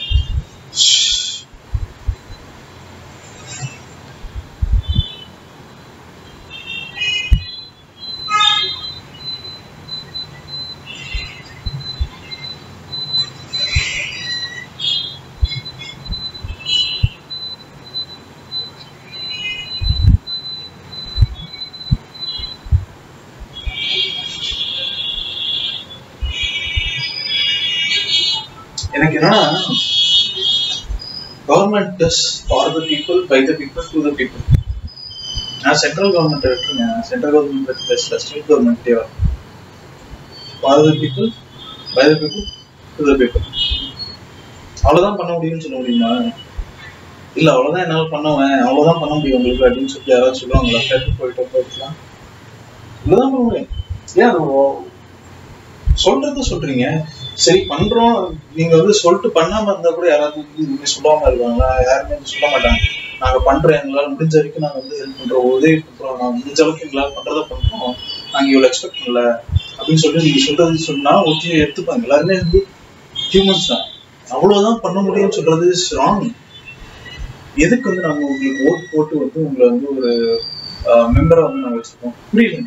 எனக்கு என்னன்னா government does for the people by the people to the people நான் சென்ட்ரல் கவர்மெண்ட் இருக்குங்க சென்ட்ரல் கவர்மெண்ட் பேசல ஸ்டேட் கவர்மெண்ட் தேவை for the people by the people to the people அவ்வளவுதான் பண்ண முடியும்னு சொல்ல முடியுமா இல்ல அவ்வளவுதான் என்னால பண்ணுவேன் அவ்வளவுதான் பண்ண முடியும் உங்களுக்கு அப்படின்னு சொல்லி யாராவது சொல்லுவாங்களா கேட்டு போயிட்டு போயிட்டுலாம் இவ்வளவுதான் பண்ண முடியும் ஏன் அது ஓ- சொல்றது சொல்றீங்க சரி பண்றோம் நீங்க வந்து சொல்லிட்டு பண்ணாம இருந்தா கூட யாராவது வந்து இதுவுமே சொல்லாம இருக்காங்களா யாருமே வந்து சொல்ல மாட்டாங்க நாங்க பண்றோம் எங்களால முடிஞ்ச வரைக்கும் நாங்க வந்து ஹெல்ப் பண்றோம் உதவி பண்றோம் நாங்க முடிஞ்ச அளவுக்கு எங்களால பண்றதை பண்றோம் நாங்க இவ்வளவு எக்ஸ்பெக்ட் பண்ணல அப்படின்னு சொல்லி நீங்க சொல்றது சொன்னா ஓகே எடுத்துப்பாங்க எல்லாருமே வந்து ஹியூமன்ஸ் தான் அவ்வளவுதான் பண்ண முடியும்னு சொல்றது இஸ் ராங் எதுக்கு வந்து நாங்க உங்களுக்கு ஓட் போட்டு வந்து உங்களை வந்து ஒரு மெம்பரா வந்து நாங்க வச்சிருக்கோம் புரியல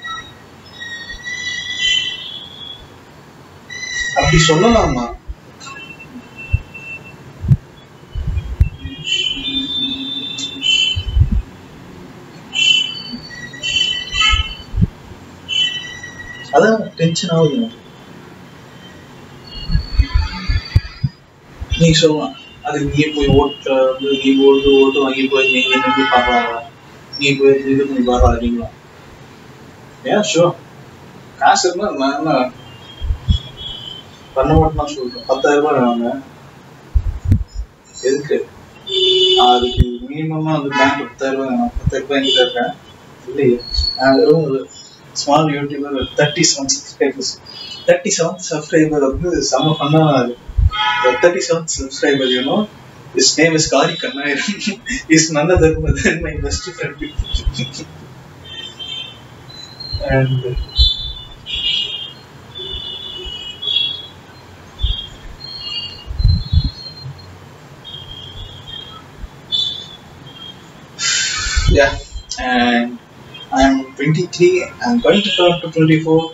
அப்படி சொல்லலாமா அதான் டென்ஷன் ஆகுது எனக்கு. நீ சொல்லலாம் அது நீ போய் ஓட்டு வந்து நீ ஓட்டு ஓட்டு வாங்கி போய் நீங்க நின்று பாக்கலாம் நீ போய் இது பண்ணி பாக்கலாம் அப்படிங்களா ஏன் ஷோ காசு இருந்தா நான் என்ன பண்ண மாட்டேன் சொல்றேன் பத்தாயிரம் ரூபாய் வேணுங்க எதுக்கு அதுக்கு மினிமமா வந்து பேங்க் பத்தாயிரம் ரூபாய் வேணும் பத்தாயிரம் ரூபாய் என்கிட்ட இருக்கேன் இல்லையே நான் வெறும் ஒரு small YouTuber thirty seven subscribers thirty seven subscriber வந்து செம்ம பண்ணா thirty seven subscriber you know is name is Kari Kannayiram is none other than my best friend and yeah and i'm 23 i'm going to turn to 24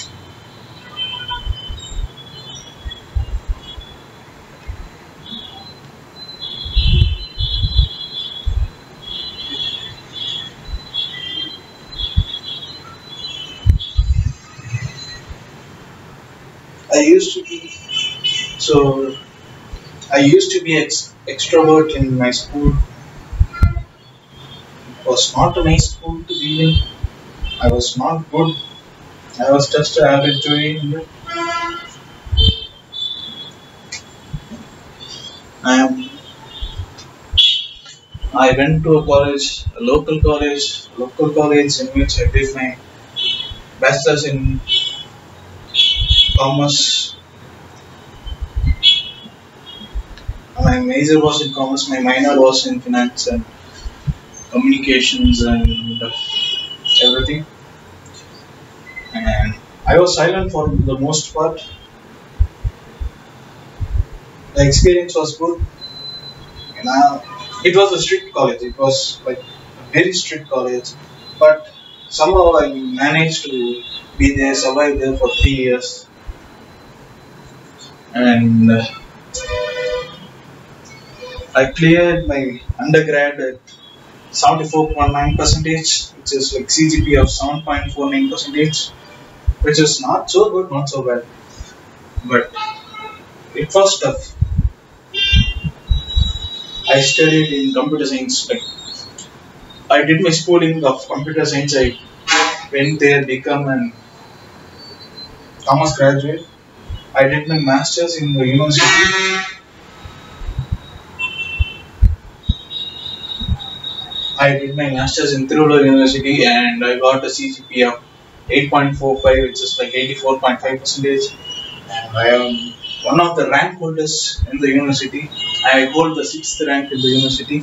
I used to be so I used to be ex- extrovert in my school. It was not a nice school to be in. I was not good. I was just an average doing. I am. I went to a college, a local college, a local college in which I did my bachelor's in commerce. My major was in commerce, my minor was in finance and communications and everything. and I was silent for the most part. The experience was good. And uh, it was a strict college. It was like a very strict college, but somehow I managed to be there, survive there for three years, and uh, I cleared my undergrad at 74.9 percentage, which is like CGP of 7.49 percentage, which is not so good, not so bad, but it was tough. I studied in computer science. Like I did my schooling of computer science. I went there, become an commerce graduate. I did my masters in the university. I did my masters in Tiruvallur University and I got a CGP of 8.45, which is like 84.5 percentage. And I am one of the rank holders in the university. I hold the sixth rank in the university.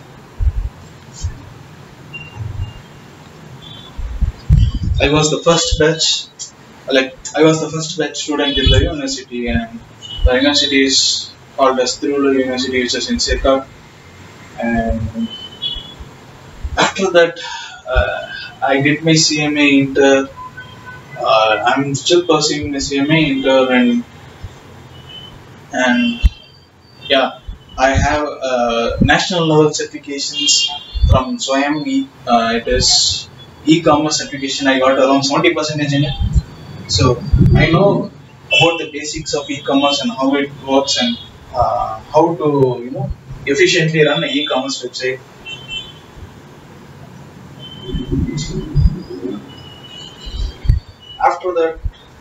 I was the first batch, like I was the first batch student in the university, and the university is called as Tiruvallur University, which is in Sirkap. And after that, uh, I did my CMA inter. Uh, I'm still pursuing my CMA inter, and and yeah, I have uh, national level certifications from Swayam. E- Uh, it is e-commerce certification. I got around 70 percentage in it. So I know about the basics of e-commerce and how it works and uh, how to you know efficiently run an e-commerce website. After that,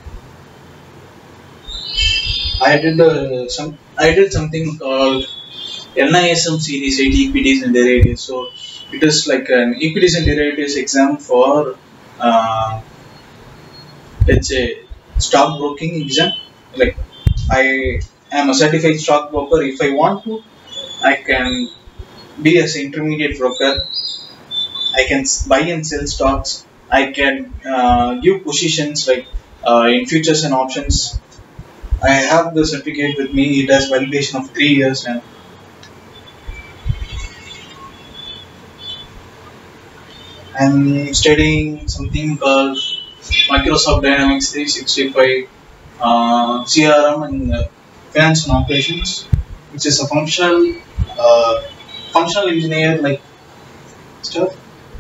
I did uh, some. I did something called NISM series 8 equities and derivatives. So it is like an equities and derivatives exam for uh, let's say stockbroking exam. Like I am a certified stockbroker. If I want to, I can be as intermediate broker. I can s- buy and sell stocks. I can uh, give positions like uh, in futures and options. I have the certificate with me. It has validation of three years and I'm studying something called Microsoft Dynamics 365 uh, CRM and uh, finance and operations, which is a functional uh, functional engineer like stuff.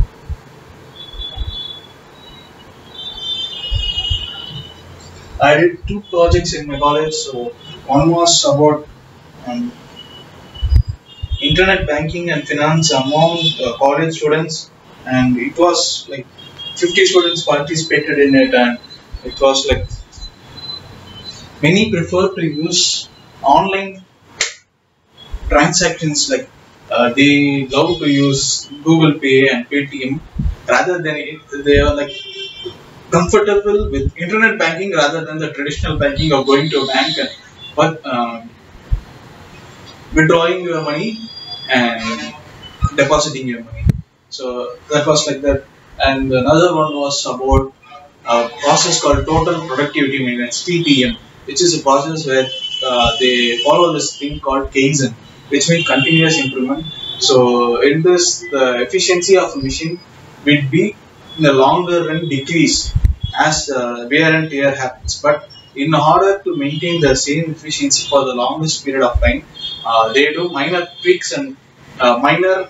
I did two projects in my college. So one was about um, internet banking and finance among uh, college students, and it was like 50 students participated in it, and it was like many prefer to use online transactions like uh, they love to use Google Pay and Paytm rather than it, they are like comfortable with internet banking rather than the traditional banking of going to a bank and but um, withdrawing your money and depositing your money. So that was like that. And another one was about a process called total productivity maintenance (TPM), which is a process where uh, they follow this thing called Kaizen, which means continuous improvement. So in this, the efficiency of a machine will be in the longer run decrease as uh, wear and tear happens. But in order to maintain the same efficiency for the longest period of time, uh, they do minor tweaks and uh, minor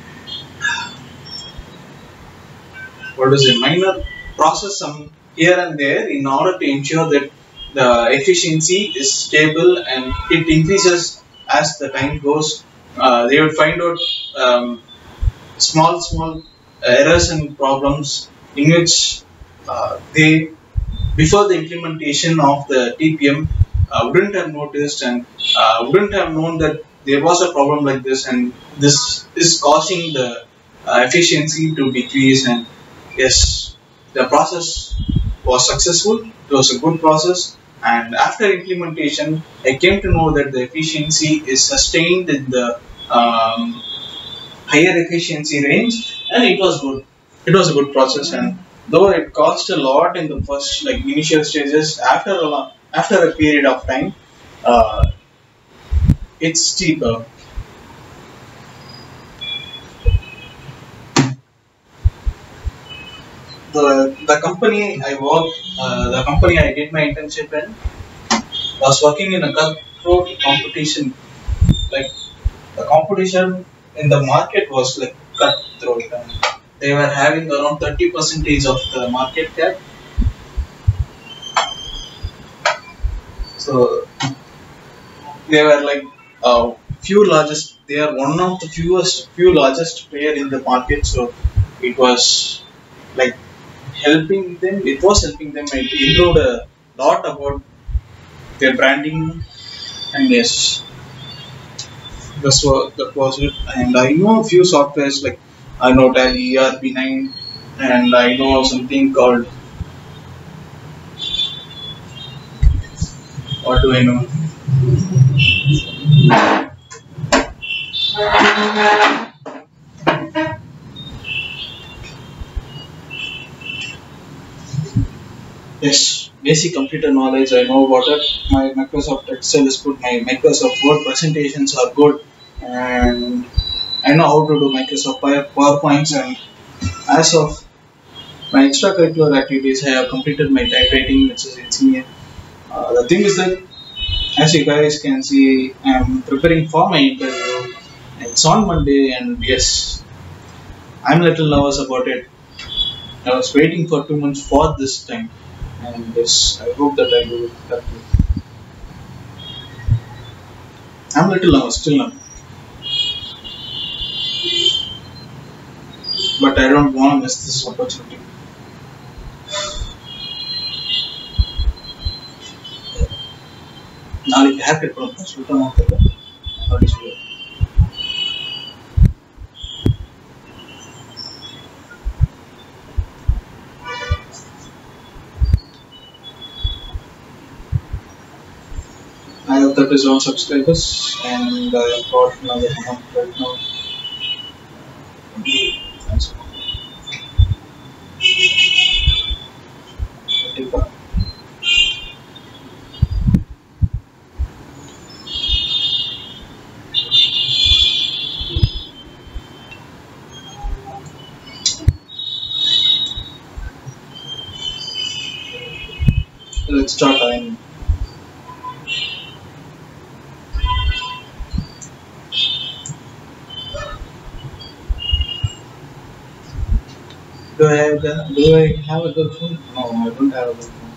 what is it minor process some here and there in order to ensure that the efficiency is stable and it increases as the time goes. Uh, they will find out um, small small errors and problems in which uh, they before the implementation of the TPM uh, wouldn't have noticed and uh, wouldn't have known that there was a problem like this and this is causing the uh, efficiency to decrease and yes the process was successful it was a good process and after implementation I came to know that the efficiency is sustained in the um, higher efficiency range and it was good it was a good process and though it cost a lot in the first like initial stages after a lo- after a period of time uh, it's cheaper the the company i work uh, the company i did my internship in was working in a cutthroat competition like the competition in the market was like cutthroat and they were having around 30 percentage of the market cap so they were like uh, few largest they are one of the fewest few largest player in the market so it was like helping them it was helping them it improved a lot about their branding and yes that's what that was it and i know a few softwares like i know tally erp9 and i know something called what do i know Yes, basic computer knowledge I know about it. My Microsoft Excel is good. My Microsoft Word presentations are good, and I know how to do Microsoft Power- PowerPoints. And as of my extracurricular activities, I have completed my typewriting, which is in senior. Uh, the thing is that, as you guys can see, I am preparing for my interview. It's on Monday, and yes, I'm a little nervous about it. I was waiting for two months for this time, and yes, I hope that I do it correctly. I'm a little nervous still now, but I don't want to miss this opportunity. நாளைக்கு hair cut பண்ண சுத்தமாக தெரியல அப்படி சொல்லுவேன் I have 31 subscribers and I have got another one right now. That's all. 35. Let's start time. Do I have the, do I have a good phone? No, I don't have a good phone.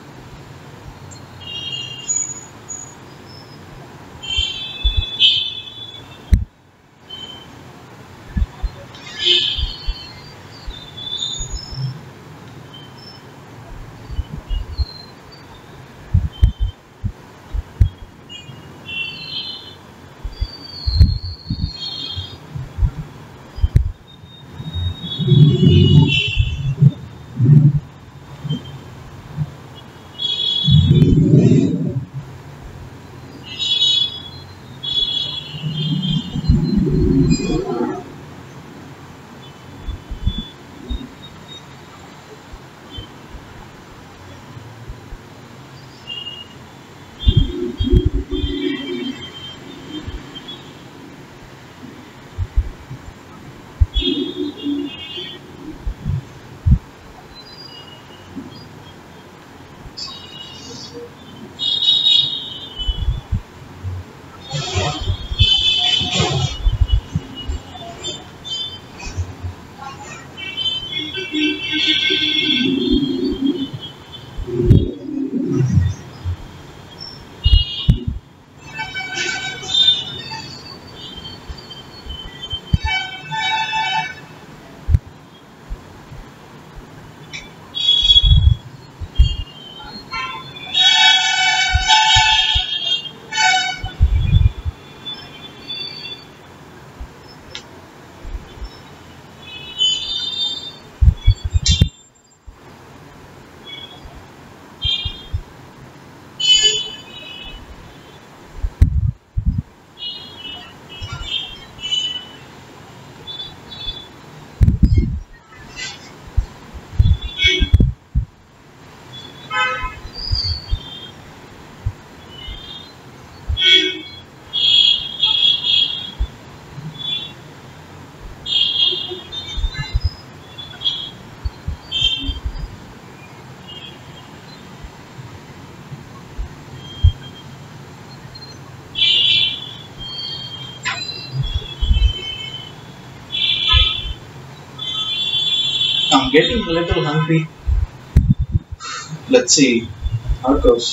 I'm getting a little hungry. Let's see how it goes.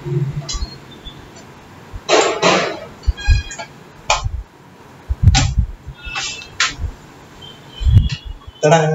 Ta-da!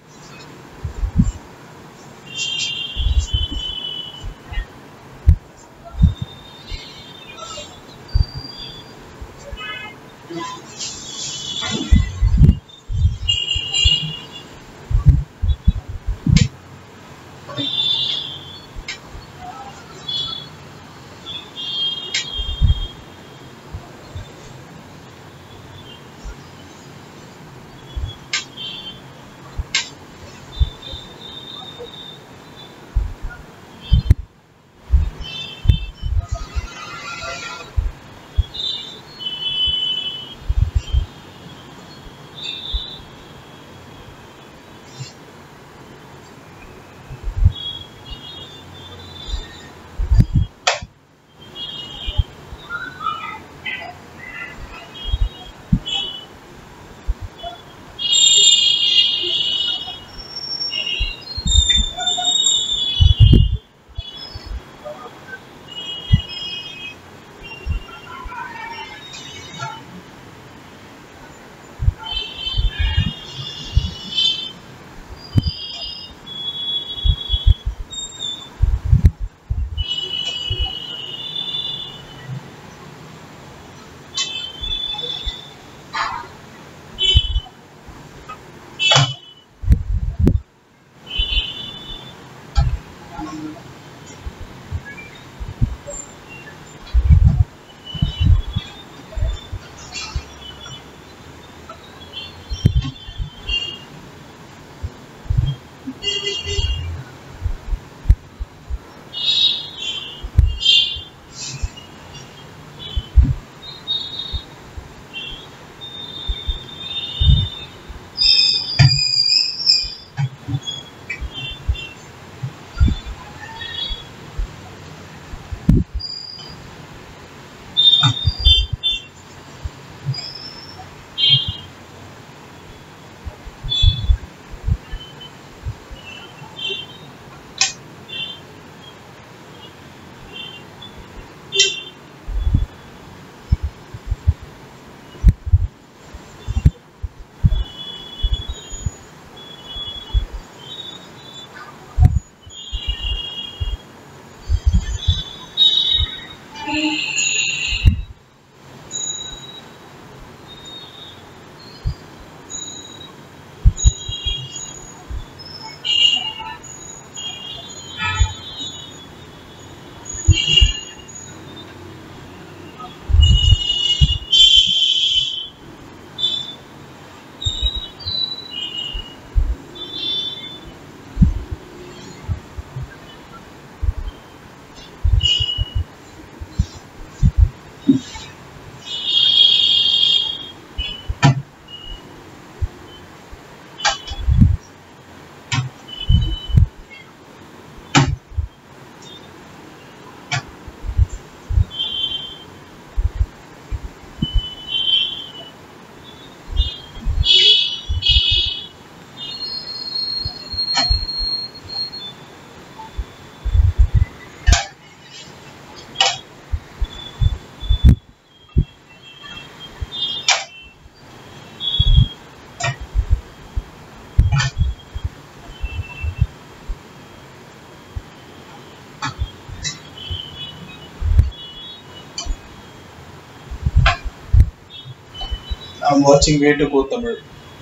I'm watching Way to Go Tamil.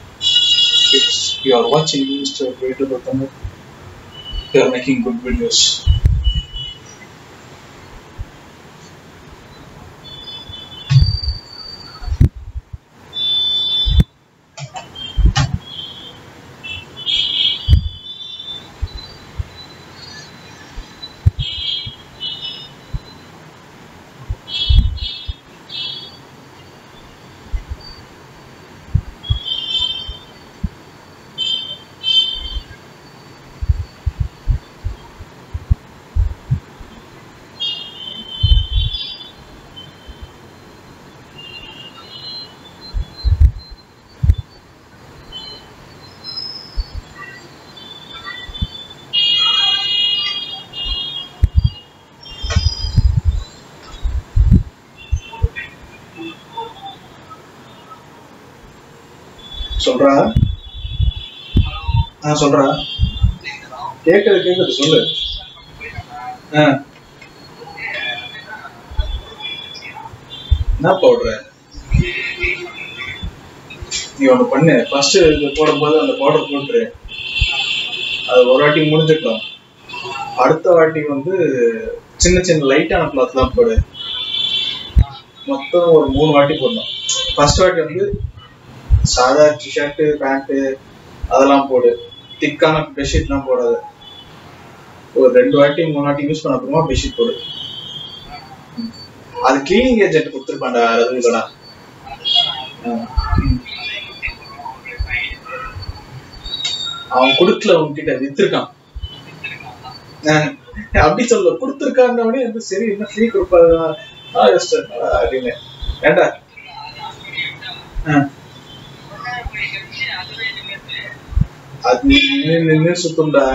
If you are watching Mr. Way to Go Tamil, you are making good videos. சொல்றா ஆ சொல்றா கேக்குது கேக்குது சொல்லு ஆ என்ன powder நீ ஒண்ணு பண்ணு first இது போடும்போது அந்த பவுடர் போட்டுரு அது ஒரு வாட்டி முடிஞ்சிட்டோம் அடுத்த வாட்டி வந்து சின்ன சின்ன லைட்டான கிளாத் தான் போடு மொத்தம் ஒரு மூணு வாட்டி போடணும் ஃபர்ஸ்ட் வாட்டி வந்து சாதா டிஷர்ட்டு பேண்ட்டு அதெல்லாம் போடு திக்கான பெட்ஷீட்லாம் போடாது ஒரு ரெண்டு வாட்டி மூணு வாட்டி யூஸ் பண்ண அப்புறமா பெட்ஷீட் போடு ம். அது கிளீனிங் ஏஜென்ட் கொடுத்துருப்பான்டா ரவிகடா அவன் கொடுக்கல உன்கிட்ட வித்துருக்கான் ஆஹ் அப்படி சொல்ல கொடுத்துருக்காங்கன்னே வந்து சரி என்ன ஃப்ரீ கொடுப்பாரு ஆ எஸ் அப்படின்னு ஏண்டா ஆஹ் அது நின்னு நின்னு சுத்தும்டா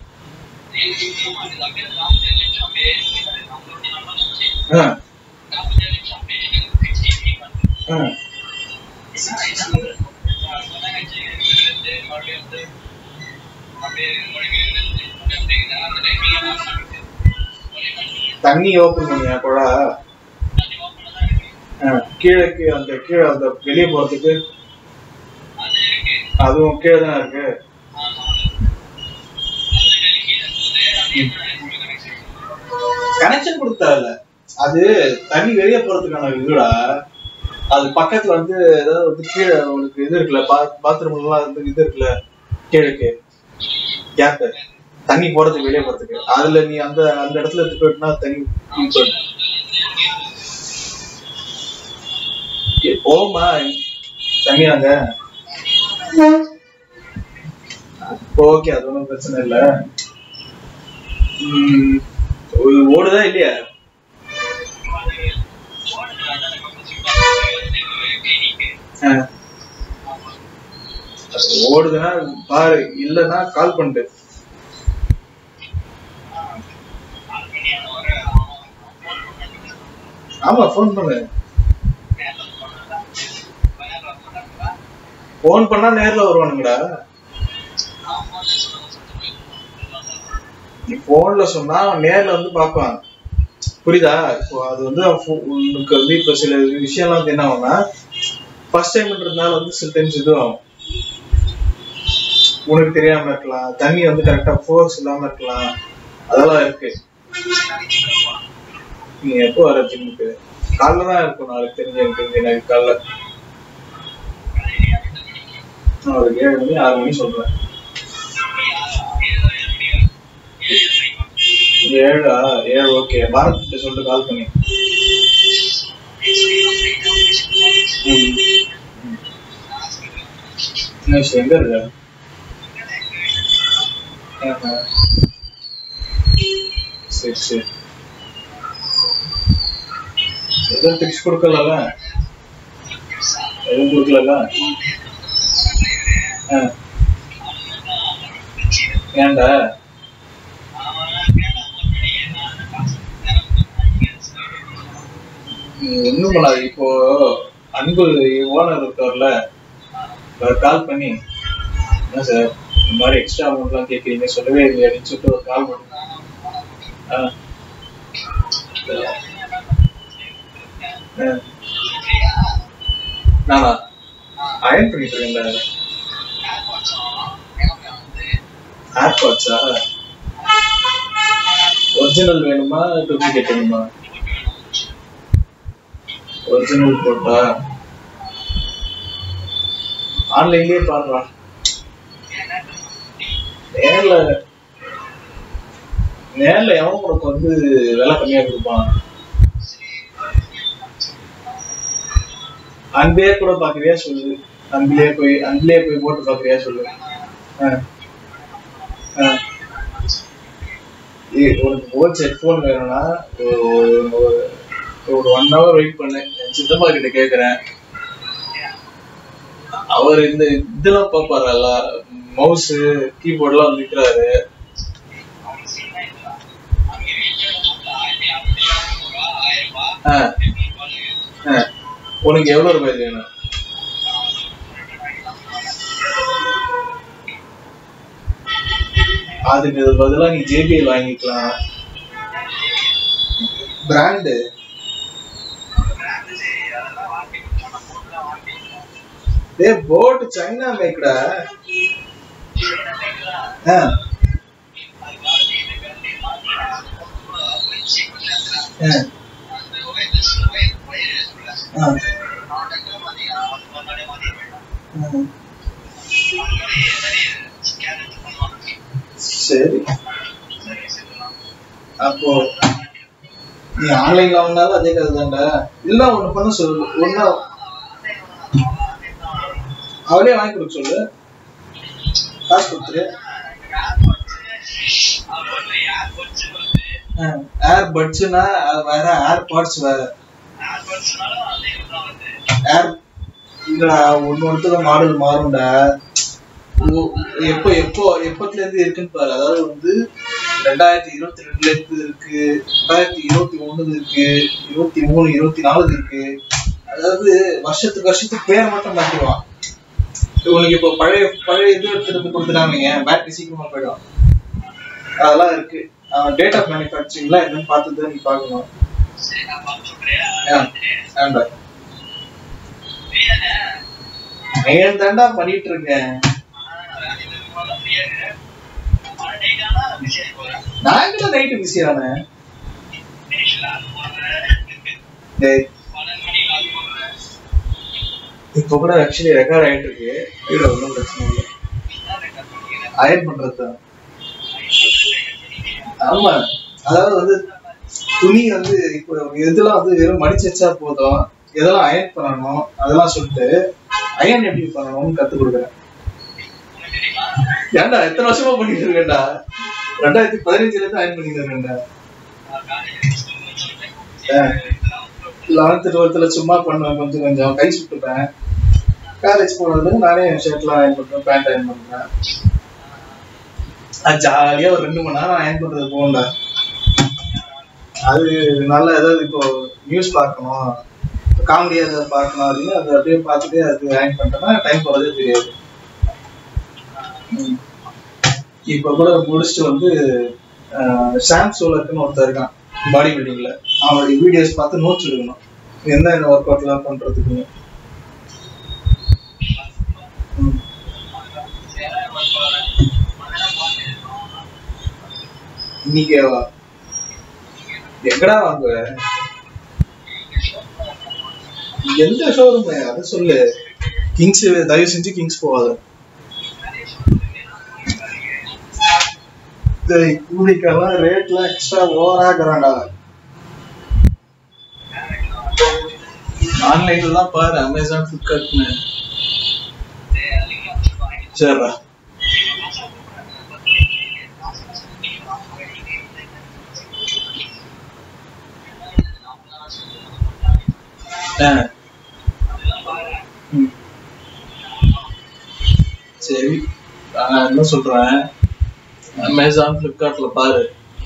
ஆ ஆ தண்ணி ஓப்பன் பண்ணியா குழா ஆ, கீழே கீ- அந்த கீழே அந்த வெளியே போறதுக்கு அதுவும் கீழே தான் இருக்கு கனெக்ஷன் கொடுத்தால அது தண்ணி வெளியே போறதுக்கான இதுடா அது பக்கத்துல வந்து ஏதாவது வந்து கீழே உனக்கு இது இருக்குல்ல பாத்ரூம் எல்லாம் வந்து இது இருக்குல்ல கீழக்கு கேப் தண்ணி போறதுக்கு வெளியே போறதுக்கு அதுல நீ அந்த அந்த இடத்துல எடுத்து போயிட்டுனா தண்ணி இது போயிடும். ஏய், போமா தண்ணி அங்க ஓகே அது ஒன்றும் பிரச்சனை இல்ல ம், ஓ- ஓடுதா இல்லையா ஆ. அது ஓடுதுன்னா பாரு இல்லைன்னா கால் பண்ணிட்டு ஆமா ஃபோன் பண்ணு ஃபோன் பண்ணா நேர்ல வருவானுங்கடா நீ போன்ல சொன்னா அவன் நேர்ல வந்து பார்ப்பான் புரியுதா இப்போ அது வந்து அவன் pho- உனக்கு வந்து இப்ப சில விஷயம்லாம் வந்து என்ன ஆகும்னா ஃபர்ஸ்ட் டைம்ன்றதுனால வந்து சில டைம்ஸ் இதுவும் உனக்கு தெரியாம இருக்கலாம் தண்ணி வந்து கரெக்டா ஃபோர்ஸ் இல்லாம இருக்கலாம் அதெல்லாம் இருக்கு நீ எப்போ வர ஜிம்முக்கு காலைல தான் இருக்கும் நாளைக்கு தெரிஞ்ச எனக்கு தெரிஞ்சு எனக்கு காலைல நான் ஒரு ஏழு மணி ஆறு மணி சொல்றேன் ஏழா ஏழு ஓகே பாரத் கிட்ட சொல்லிட்டு கால் பண்ணி ம். ம். என்ன விஷயம் எங்க இருக்க ஆஹா. சரி சரி எதுவும் டிப்ஸ் கொடுக்கல எதுவும் கொடுக்கல ஏன்டா நீ ஒண்ணும் பண்ணாது இப்போ அன்பு ஓனர் இருக்கார்ல அவர் கால் பண்ணி என்ன சார் இந்த மாதிரி எக்ஸ்ட்ரா அமௌண்ட்லாம் கேட்குறீங்க சொல்லவே இல்லை அப்படின்னு சொல்லிட்டு ஒரு கால் பண்ணி ஆ. ஆ. நானா அயன் பண்ணிட்டு இருக்கேன்ல ஏர்பாட்ஸா ஒரிஜினல் வேணுமா டூப்ளிகேட் வேணுமா ஒரிஜினல் போட்டா ஆன்லைன்லயே பாருடா நேர்ல நேர்ல எவன் உனக்கு வந்து விலை கம்மியா கொடுப்பான் அன்பே கூட பாக்குறியா சொல்லு அன்பிலே போய் அன்பிலே போய் போட்டு பாக்குறியா சொல்லு ஆ. ஆ. ஏய், உனக்கு போட்ஸ் ஹெட்ஃபோன் வேணும்னா ஒரு- ஒரு- ஒரு- ஒரு ஒன் ஹவர் வெயிட் பண்ணு என் சித்தப்பா கிட்ட கேக்குறேன் அவர் இந்த இதெல்லாம் பாப்பாருல்ல மவுஸ் கீபோர்ட்லாம் வந்து விற்கிறாரு ஆ ஆ உனக்கு எவ்வளவு ரூபாய் வேணும் அதுக்கு பதிலா நீ ஜேபிஎல் வாங்கிக்கலாம் பிராண்டு டேய் போட் சைனா மேக்டா ஆ ஆ ஆ ம். சரி அப்போ நீ ஆன்லைன்ல வாங்கினாலும் அதே கதை தான்டா இல்ல ஒண்ணு பண்ண சொல்லு ஒண்ணா அவளே வாங்கி கொடுக்க சொல்லு காசு கொடுத்துரு ஏர் பட்ஸ்னா வேற ஏர் பாட்ஸ் வேற ஏர் இல்லடா ஒண்ணு ஒருத்தர மாடல் மாறும்டா ஓ- எப்போ எப்போ எப்பத்துல இருந்து இருக்குன்னு பாரு அதாவது வந்து ரெண்டாயிரத்தி இருபத்தி ரெண்டுல இருந்து இருக்கு ரெண்டாயிரத்தி இருபத்தி ஒண்ணுல இருக்கு இருபத்தி மூணு இருபத்தி நாலு இருக்கு அதாவது வருஷத்துக்கு வருஷத்துக்கு பேர் மட்டும் மாத்திடுவான் உனக்கு இப்போ பழைய பழைய இது எடுத்துட்டு கொடுத்துட்டாங்க பேட்டரி சீக்கிரமா போயிடும் அதெல்லாம் இருக்கு டேட் ஆஃப் மேனுஃபேக்சரிங்லாம் என்னன்னு பார்த்து நீ பார்க்கணும் ஆண்டா ஏன் தாண்டா பண்ணிட்டு இருக்கேன் நான் கூட நைட்டு பிஸி ஆனேன் டேய் இப்போ கூட ஆக்சுவலி ரெக்கார்ட் ஆயிட்டு இருக்கு வீடு ஒன்றும் பிரச்சனை இல்லை அயன் பண்றது தான் ஆமா அதாவது வந்து துணி வந்து இப்போ இதெல்லாம் வந்து வெறும் மடிச்சு வச்சா போதும் எதெல்லாம் அயன் பண்ணணும் அதெல்லாம் சொல்லிட்டு அயன் எப்படி பண்ணணும்னு கத்து கொடுக்குறேன் ஏன்டா எத்தனை வருஷமா பண்ணிட்டு இருக்கேன்டா ரெண்டாயிரத்தி பதினஞ்சுல இருந்து அயன் பண்ணிட்டு இருக்கேன்டா லெவன்த் டுவெல்த்ல சும்மா பண்ணுவேன் கொஞ்சம் கொஞ்சம் கை சுட்டுப்பேன் காலேஜ் போனது நானே ஷர்ட்லாம் அயன் பண்ணுவேன் பேண்ட் அயன் பண்ணுவேன் அது ஜாலியா ஒரு ரெண்டு மணி நேரம் அயன் பண்றது போகண்டா அது நல்லா ஏதாவது இப்போ நியூஸ் பார்க்கணும் காமெடியா ஏதாவது பார்க்கணும் அப்படின்னு அது அப்படியே பார்த்துட்டு அது அயன் பண்ணிட்டோம்னா டைம் போறதே தெரியாது ம். இப்ப கூட முடிச்சுட்டு வந்து சாம் சோலர்க்குன்னு ஒருத்தர் இருக்கான் பாடி பில்டிங்ல அவனுடைய வீடியோஸ் பார்த்து நோட்ஸ் எடுக்கணும் என்ன என்ன ஒர்க் அவுட்லாம் பண்றதுக்குன்னு ம். இன்னைக்கேவா எங்கடா வாங்குவ எந்த ஷோரூம் அதை சொல்லு கிங்ஸ் தயவு செஞ்சு கிங்ஸ் போகாத கூலிக்கெல்லாம் ரேட்லாம் எக்ஸ்ட்ரா ஓவரா இருக்கிறான்டா ஆன்லைன்ல தான் பாரு அமேசான் ஃபிளிப்கார்ட்னு சரிடா ஆ. ம். சரி நான் என்ன சொல்றேன் அமேசான் ஃபிளிப்கார்ட்ல பாரு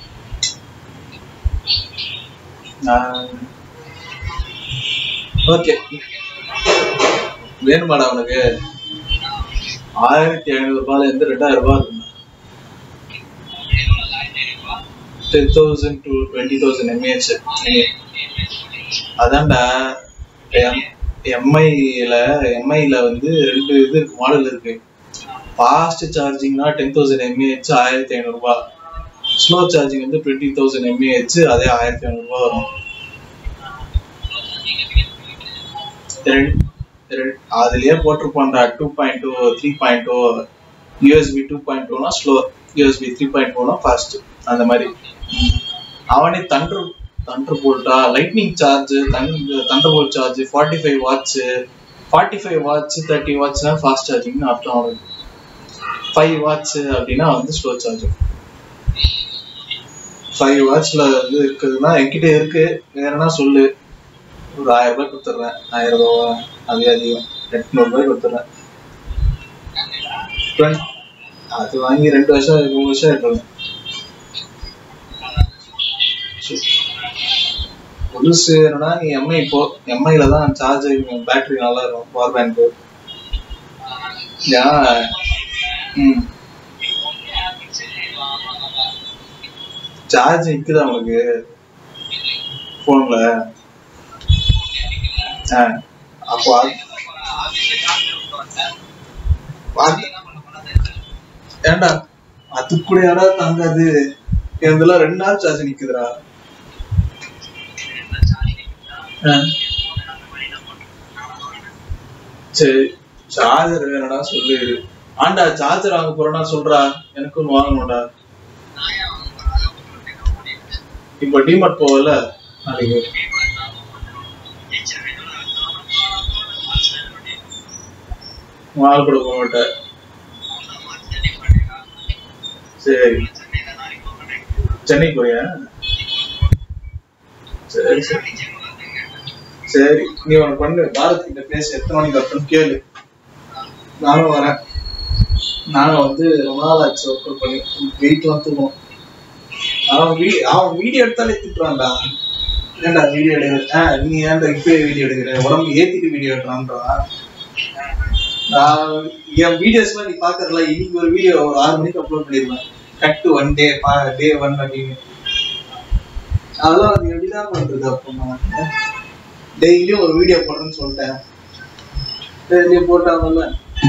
ஓகே வேணுமாடா உனக்கு ஆயிரத்தி ஐநூறு ரூபாயில இருந்து ரெண்டாயிரம் ரூபாய் இருக்கும் ten thousand to twenty thousand MAH அதான்டா எம்ஐல எம்ஐல வந்து ரெண்டு இது இருக்கு மாடல் இருக்கு ஃபாஸ்ட் சார்ஜிங்னா டென் தௌசண்ட் எம்ஏஹெச் ஆயிரத்தி ஐநூறுபா ஸ்லோ சார்ஜிங் வந்து டுவெண்ட்டி தௌசண்ட் எம்ஏஹெச் அதே ஆயிரத்தி ஐநூறுபா வரும் ரெண்டு- ரெண்டு- அதுலயே போட்டிருப்பான்டா two point two three point two USB two point டூனா ஸ்லோ யூஎஸ்பி த்ரீ பாயிண்ட் டூனா ஃபாஸ்ட் அந்த மாதிரி அவனே தண்டர் தண்டர் போல்ட்டா lightning charge thunder bolt charge forty five watch forty five watts thirty வாட்ச்னா ஃபாஸ்ட் சார்ஜிங்னு அர்த்தம் அவனுக்கு ஃபைவ் வாட்ச் அப்படின்னா வந்து ஸ்லோ சார்ஜ் ஃபைவ் வாட்ச்ல வந்து இருக்குதுன்னா என்கிட்ட இருக்கு வேறனா சொல்லு ஒரு ஆயிரம் ரூபாய் கொடுத்துட்றேன் ஆயிரம் ரூபாய் அதே அதிகம் எட்நூறு ரூபாய் கொடுத்துட்றேன் Twen- அது வாங்கி ரெண்டு வருஷம் மூணு வருஷம் இருக்கணும் புதுசு என்னன்னா நீ எம்ஐ போ எம்ஐல தான் சார்ஜிங் பேட்டரி நல்லா இருக்கும் பவர் பேங்க் யா ம் சார்ஜ் நிக்குதா உனக்கு போன்ல அப்போ அது- அது- ஏன்டா அது கூட யாராவது தாங்காது இதெல்லாம் ரெண்டு நாள் சார்ஜ் நிக்குதுடா ஆ. சரி சார்ஜர் வேணும்டா சொல்லு ஆண்டா சார்ஜர் வாங்க போறேன்னா சொல்றா எனக்கு ஒன்று வாங்கணும்டா இப்போ டிமார்ட் போகல நாளைக்கு உன் ஆள் கூட போக மாட்டேன் சரி சென்னை போறியா சரி சரி சரி நீ ஒன்று பண்ணு பாரத் கிட்ட பேச எத்தனை மணிக்கு வரட்டும்னு கேளு நானும் வரேன் நானும் வந்து ரொம்ப நாள் ஆச்சு ஒர்க் அவுட் பண்ணி வெயிட்லாம் தூக்கணும் அவன் வீ அவன் வீடியோ எடுத்தாலே திட்டுறான்டா ஏன்டா வீடியோ எடுக்கிற ஆ நீ ஏன்டா இப்பயே வீடியோ எடுக்கிற உடம்பு ஏத்திட்டு வீடியோ எடுக்கிறான்றான் நான் என் வீடியோஸ்லாம் நீ பாக்குறல இன்னைக்கு ஒரு வீடியோ ஒரு ஆறு மணிக்கு அப்லோட் பண்ணிருவேன் cut to one day day one அப்படின்னு அதெல்லாம் அது எப்படிதான் பண்றது அப்போ நான் டெய்லியும் ஒரு வீடியோ போடுறேன்னு சொல்லிட்டேன் டெய்லி போட்டாங்கல்ல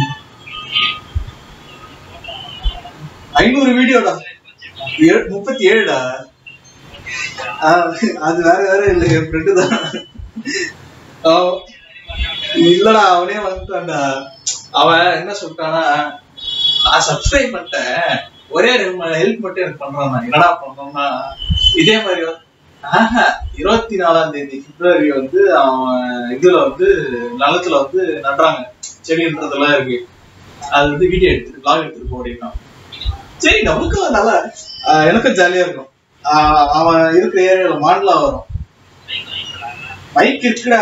ஐநூறு வீடியோடா ஏழு முப்பத்தி ஏழுடா ஆஹ் அது வேற வேற இல்ல என் ஃப்ரெண்டு தான் அவன் இல்லடா அவனே வந்துட்டான்டா அவன் என்ன சொல்லிட்டானா நான் சப்ஸ்கிரைப் பண்ணிட்டேன் ஒரே ஹெல்ப் மட்டும் எனக்கு பண்றான் நான் என்னடா பண்ணோம்னா இதே மாதிரி வந்து- ஆஹா, இருபத்தி நாலாம் தேதி பிப்ரவரி வந்து அவன் இதுல வந்து நிலத்துல வந்து நடுறாங்க செடின்றதெல்லாம் இருக்கு அது வந்து வீடியோ எடுத்துட்டு vlog எடுத்துட்டு போ அப்படின்னா சரி நமக்கும் நல்லா ஆஹ் எனக்கும் ஜாலியா இருக்கும் ஆஹ் அவன் இருக்கிற ஏரியால மாடலா வரும் மைக் இருக்குடா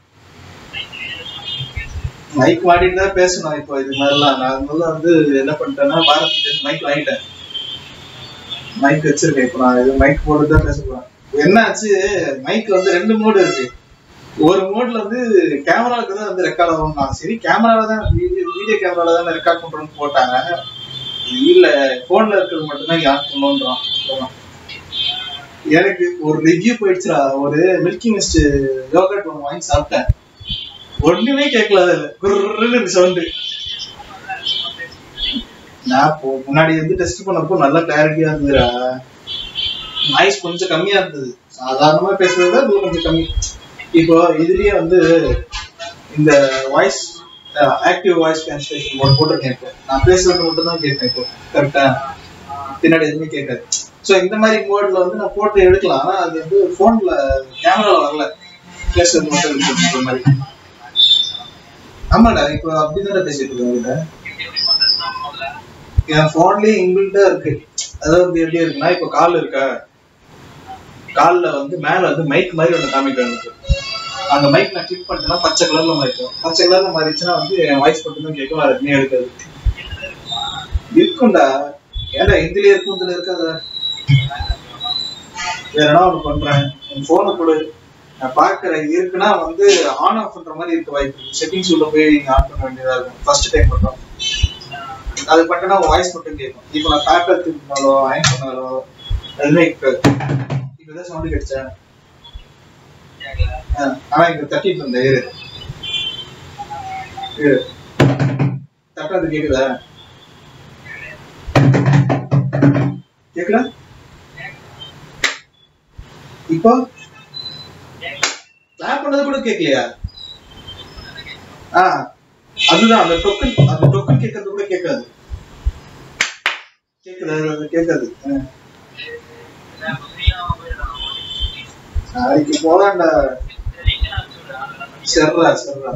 மைக் மாட்டிட்டு தான் பேசணும் இப்போ இது மாதிரிலாம் நான் அதனால வந்து என்ன பண்ணிட்டேன்னா பாரத் மைக் வாங்கிட்டேன் மைக் வச்சிருக்கேன் இப்போ நான் இது மைக் போட்டு தான் பேச போறேன் என்னாச்சு மைக் வந்து ரெண்டு மோடு இருக்கு ஒரு மோட்ல வந்து கேமராவுக்கு தான் வந்து ரெக்கார்ட் ஆகும் நான் சரி கேமரால தான் வீடியோ கேமரால தான் ரெக்கார்ட் பண்றோம்னு போட்டாங்க இல்ல போன்ல இருக்கிறது மட்டும்தான் ஆன் பண்ணணும்ன்றான் அப்புறம் எனக்கு ஒரு ரிவ்யூ போயிடுச்சுடா ஒரு மில்கி மிஸ்ட் யோகட் ஒன்று வாங்கி சாப்பிட்டேன் ஒண்ணுமே கேட்கல அதுல குர்ன்னு சவுண்டு நான் இப்போ முன்னாடி வந்து டெஸ்ட் பண்ணப்போ நல்லா கிளாரிட்டியா இருந்ததுடா நாய்ஸ் கொஞ்சம் கம்மியா இருந்தது சாதாரணமா பேசுறத விட இது கொஞ்சம் கம்மி இப்போ இதுலயே வந்து இந்த voice active voice cancellation mode போட்டிருக்கேன் இப்போ நான் பேசுறது மட்டும் தான் கேட்பேன் இப்போ கரெக்டா பின்னாடி எதுவுமே கேட்காது ஸோ இந்த மாதிரி மோட்ல வந்து நான் போட்டு எடுக்கலாம் ஆனா அது வந்து போன்ல கேமரால வரல பேசுறது மட்டும் இருக்கு மாதிரி ஆமாடா இப்போ அப்படிதான் பேசிட்டு இருக்கேன் உங்ககிட்ட என் போன்லயே இன்பில்ட்டா இருக்கு அதாவது எப்படி இருக்குன்னா இப்போ கால் இருக்கா கால்ல வந்து மேல வந்து மைக் மாதிரி ஒன்று காமிக்கும் எனக்கு அந்த மைக் நான் கிளிக் பண்ணிட்டேன்னா பச்சை கலர்ல மாறிக்கும் பச்சை கலர்ல மாறிச்சுன்னா வந்து என் வாய்ஸ் மட்டும் தான் கேட்கும் வேற எதுவுமே எடுக்காது இருக்கும்டா ஏன்டா இதுலயே இருக்கும் இதுல இருக்காத வேற என்ன ஒன்று பண்றேன் உன் போனை கொடு நான் பாக்குறேன் இருக்குன்னா வந்து ஆன் ஆஃப் பண்ற மாதிரி இருக்க வாய்ப்பு இருக்கு செட்டிங்ஸ் உள்ள போய் நீங்க ஆன் பண்ண வேண்டியதா இருக்கும் ஃபர்ஸ்ட் டைம் மட்டும் அது பண்ணிட்டேன்னா வாய்ஸ் மட்டும் கேட்கும் இப்போ நான் பேப்பர் திருப்பினாலோ அயன் பண்ணாலோ எதுவுமே இருக்காது இப்பதான் சவுண்டு கிடைச்சேன் ஆனா இங்க தட்டிட்டு இருந்தேன் இரு இரு தட்டாது கேக்குதா கேக்குதா இப்போ கிளாப் பண்ணது கூட கேட்கலையா ஆ அதுதான் அந்த டொக்கன் அந்த டொக்கன் கேட்கறது கூட கேட்காது கேக்குதா அது கேட்காது ஆ. நாளைக்கு போலாம்டா சரிடா சரிடா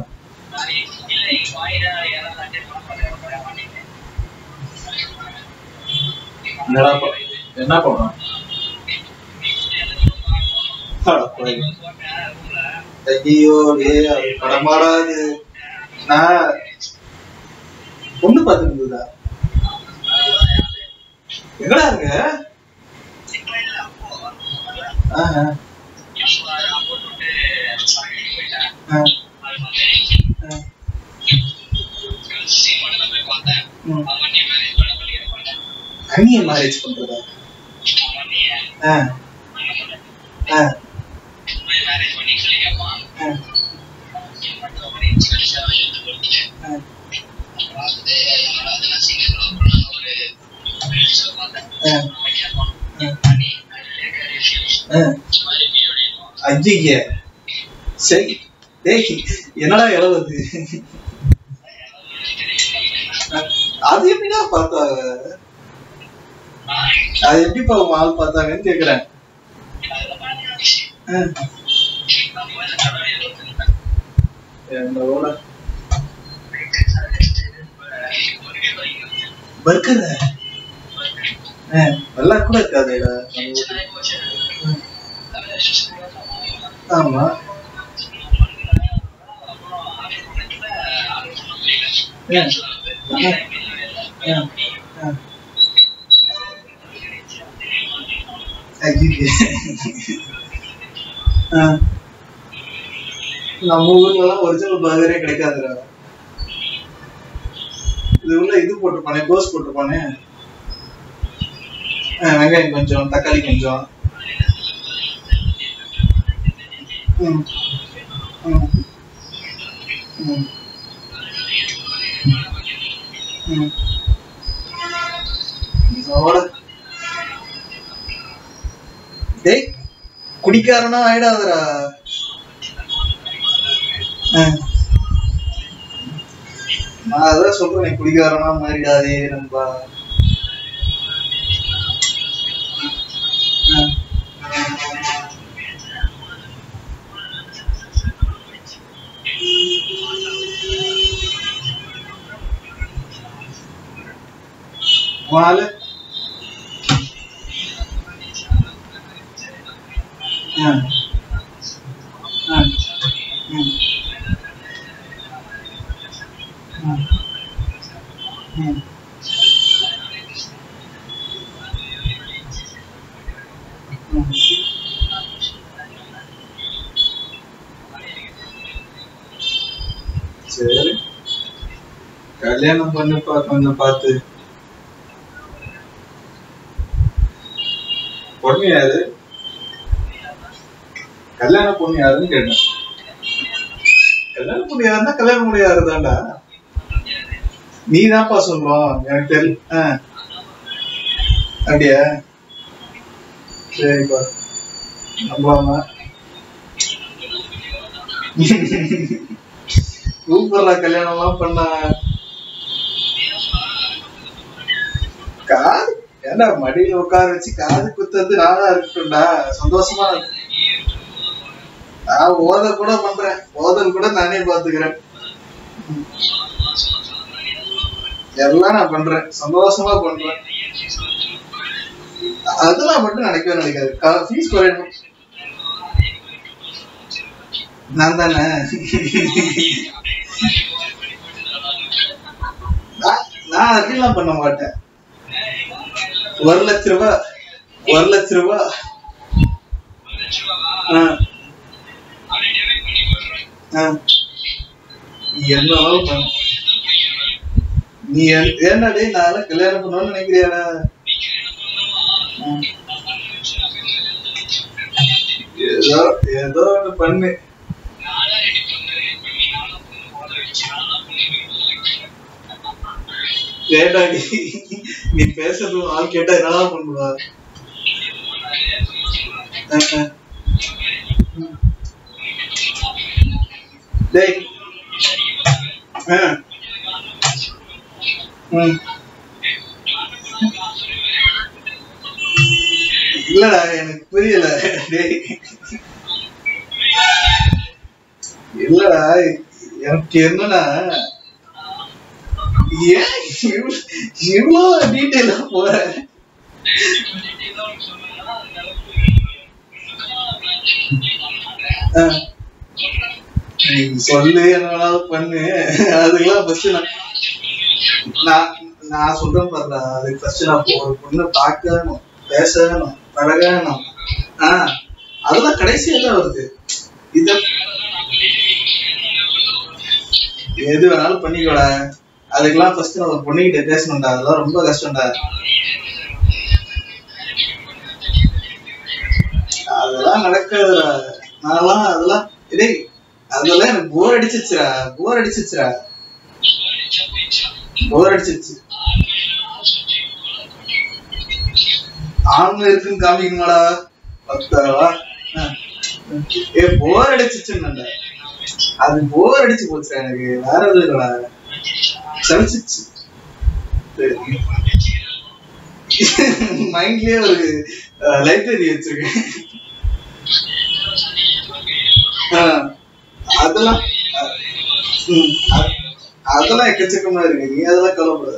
என்னடா ப- என்ன பண்ணலாம் ஐயோ டேய் அது படமாடாது நான் பொண்ணு பார்த்துட்டு இருந்ததா எங்கடா இருக்க ஆஹா. ஆ. ஆ. ம். அண்ணிய மேரேஜ் பண்றதா ஆ ஆ மேரேஜ் பண்ணி சொல்லி கேட்பான் ஆ ஆ அப்புறம் வந்து அதெல்லாம் சீக்கிரம் அப்புறம் நான் ஒரு ரீல்ஸ் பார்த்தேன் ஆ அவன் கேட்பான் ஆ பண்ணி ஆ இந்த மாதிரி நீ அப்படின்னுவான் ஐய சரி டேய் என்னடா இளவுது அது எப்படிடா பார்த்தாங்க அது எப்படிப்பா உன் ஆள் பார்த்தாங்கன்னு கேக்குறேன் ஆ, என்னோட பர்கர் நல்லா கூட இருக்காதேடா ஆமா ஆ, ஆ, ஆ. ஐயே. ஆ. நம்ம ஊர்ல எல்லாம் ஒரிஜினல் பர்கரே கிடைக்காதுடா இது உள்ள இது போட்டுப்பானே கோஸ் போட்டுப்பானே ஆ, வெங்காயம் கொஞ்சம் தக்காளி கொஞ்சம் ம் ம் ம் ம் இதோட டேய் குடிக்காரனா ஆயிடாதடா ஆ. நான் அதான் சொல்றேன் குடிக்காரனா மாறிடாதே நண்பா ஆ. வாழை ஆ ஆ ம் ம் ம் ம் சரி கல்யாணம் பண்ணுப்பா கொஞ்சம் பார்த்து பொண்ணு யாரு கல்யாண பொண்ணு யாருன்னு கேட்டேன் கல்யாண பொண்ணு யாருன்னா கல்யாண பொண்ணு யாரு தான்டா நீ தான்ப்பா சொல்லணும் எனக்கு தெரியல ஆ. அப்படியா சரிப்பா நம்பலாமா சூப்பர்ல கல்யாணம் எல்லாம் பண்ண காது ஏன்டா மடியில உட்கார வச்சு காது குத்துறது நானா இருக்கட்டும்டா சந்தோஷமா இருக்கு. நான் ஓத கூட பண்றேன் ஓதல் கூட நானே பாத்துக்கிறேன் ம். எல்லாம் நான் பண்றேன் சந்தோஷமா பண்றேன் அதெல்லாம் மட்டும் நினைக்கவே நினைக்காது ஃபீஸ் குறையணும் நான் தானே நான் நான் அதெல்லாம் பண்ண மாட்டேன் ஒரு லட்ச ரூபா ஒரு லட்ச ரூபா ஆ, ஆ. நீ என்னவாலும் பண்ணு நீ என்- ஏன்டா டேய் நான் கல்யாணம் பண்ணணும்னு நினைக்கிறியாடா ஆ. ஏதோ ஏதோ ஒண்ணு பண்ணு ஏடா நீ நீ பேசுறது உன் ஆள் கேட்டா என்னடா பண்ணுவா ஆ, ஆ. ம். டேய் ஆ. ம். இல்லடா எனக்கு புரியல டேய் இல்லடா எனக்கு என்னன்னா ஏன் இவ்வளவு இவ்வளோ டீட்டெயிலா போற ஆ. நீ சொல்லு என்ன வேணாலும் பண்ணு அதுக்கெல்லாம் ஃபர்ஸ்ட் நான் நான் நான் சொல்றேன் பாருடா அதுக்கு ஃபர்ஸ்ட் நான் ஒரு பொண்ணை பார்க்கணும் பேசணும் பழகணும் ஆ அதெல்லாம் கடைசியா தான் வருது இத எது வேணாலும் பண்ணிக்கோடா அதுக்கெல்லாம் ஃபர்ஸ்ட் நான் ஒரு பொண்ணுகிட்ட பேசணும்டா அதெல்லாம் ரொம்ப கஷ்டம்டா அதெல்லாம் நடக்காதுடா நான்லாம் அதெல்லாம் டேய் அதெல்லாம் எனக்கு போர் அடிச்சிச்சுடா போர் அடிச்சிச்சுடா போர் அடிச்சிச்சு ஆண்மை இருக்குன்னு காமிக்கணுமாடா பத்தாவா ஏ போர் அடிச்சிச்சுன்னு அது போர் அடிச்சு போச்சுடா எனக்கு வேற எதுவும் இல்லடா சமைச்சிச்சு மைண்ட்லயே ஒரு லைப்ரரி வச்சிருக்கேன் ஆஹ், அதெல்லாம் ம், அ- அதெல்லாம் எக்கச்சக்கமா இருக்கு நீ அதெல்லாம் கவலைப்படாத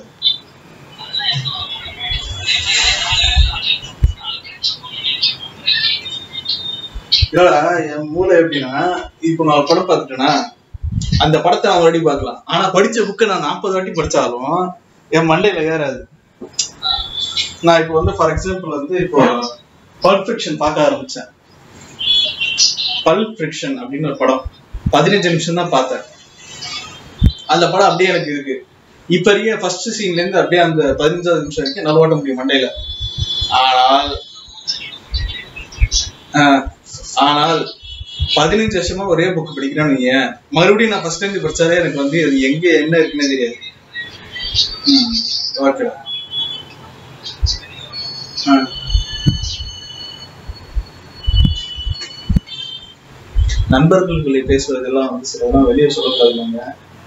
இல்லடா என் மூளை எப்படின்னா இப்போ நான் ஒரு படம் பார்த்துட்டேன்னா அந்த படத்தை நான் மறுபடியும் பார்க்கலாம் ஆனா படிச்ச புக்கை நான் நாற்பது வாட்டி படிச்சாலும் என் மண்டையில ஏறாது நான் இப்போ வந்து ஃபார் எக்ஸாம்பிள் வந்து இப்போ பல்ப் ஃபிக்ஷன் பார்க்க ஆரம்பிச்சேன் பல்ப் ஃபிக்ஷன் அப்படின்னு ஒரு படம் பதினஞ்சு நிமிஷம் தான் பார்த்தேன் அந்த படம் அப்படியே எனக்கு இருக்கு இப்ப இருக்க ஃபர்ஸ்ட் சீன்ல இருந்து அப்படியே அந்த பதினஞ்சாவது நிமிஷம் வரைக்கும் நல்லா ஓட்ட முடியும் மண்டையில ஆனால் ஆஹ், ஆனால் பதினஞ்சு வருஷமா ஒரே புக் படிக்கிறேன்னு நீங்க மறுபடியும் நான் ஃபர்ஸ்ட் இருந்து படிச்சாலே எனக்கு வந்து அது எங்க என்ன இருக்குன்னு தெரியாது ஓகேடா நண்பர்களுக்குள்ளே பேசுவதெல்லாம் வந்து சிலதெல்லாம் வெளியே சொல்லக்கூடாதுங்க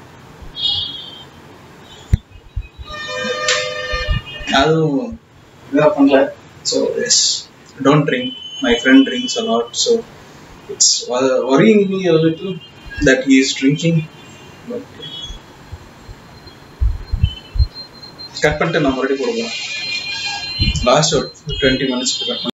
அதுவும் இதாக பண்ணல so is don't drink my friend drinks a lot so it's worrying me a little that he is drinking but cut பண்ணிட்டு நான் மறுபடியும் போடுவேன் லாஸ்ட் ஒரு டுவெண்ட்டி மினிட்ஸ்க்கு கட்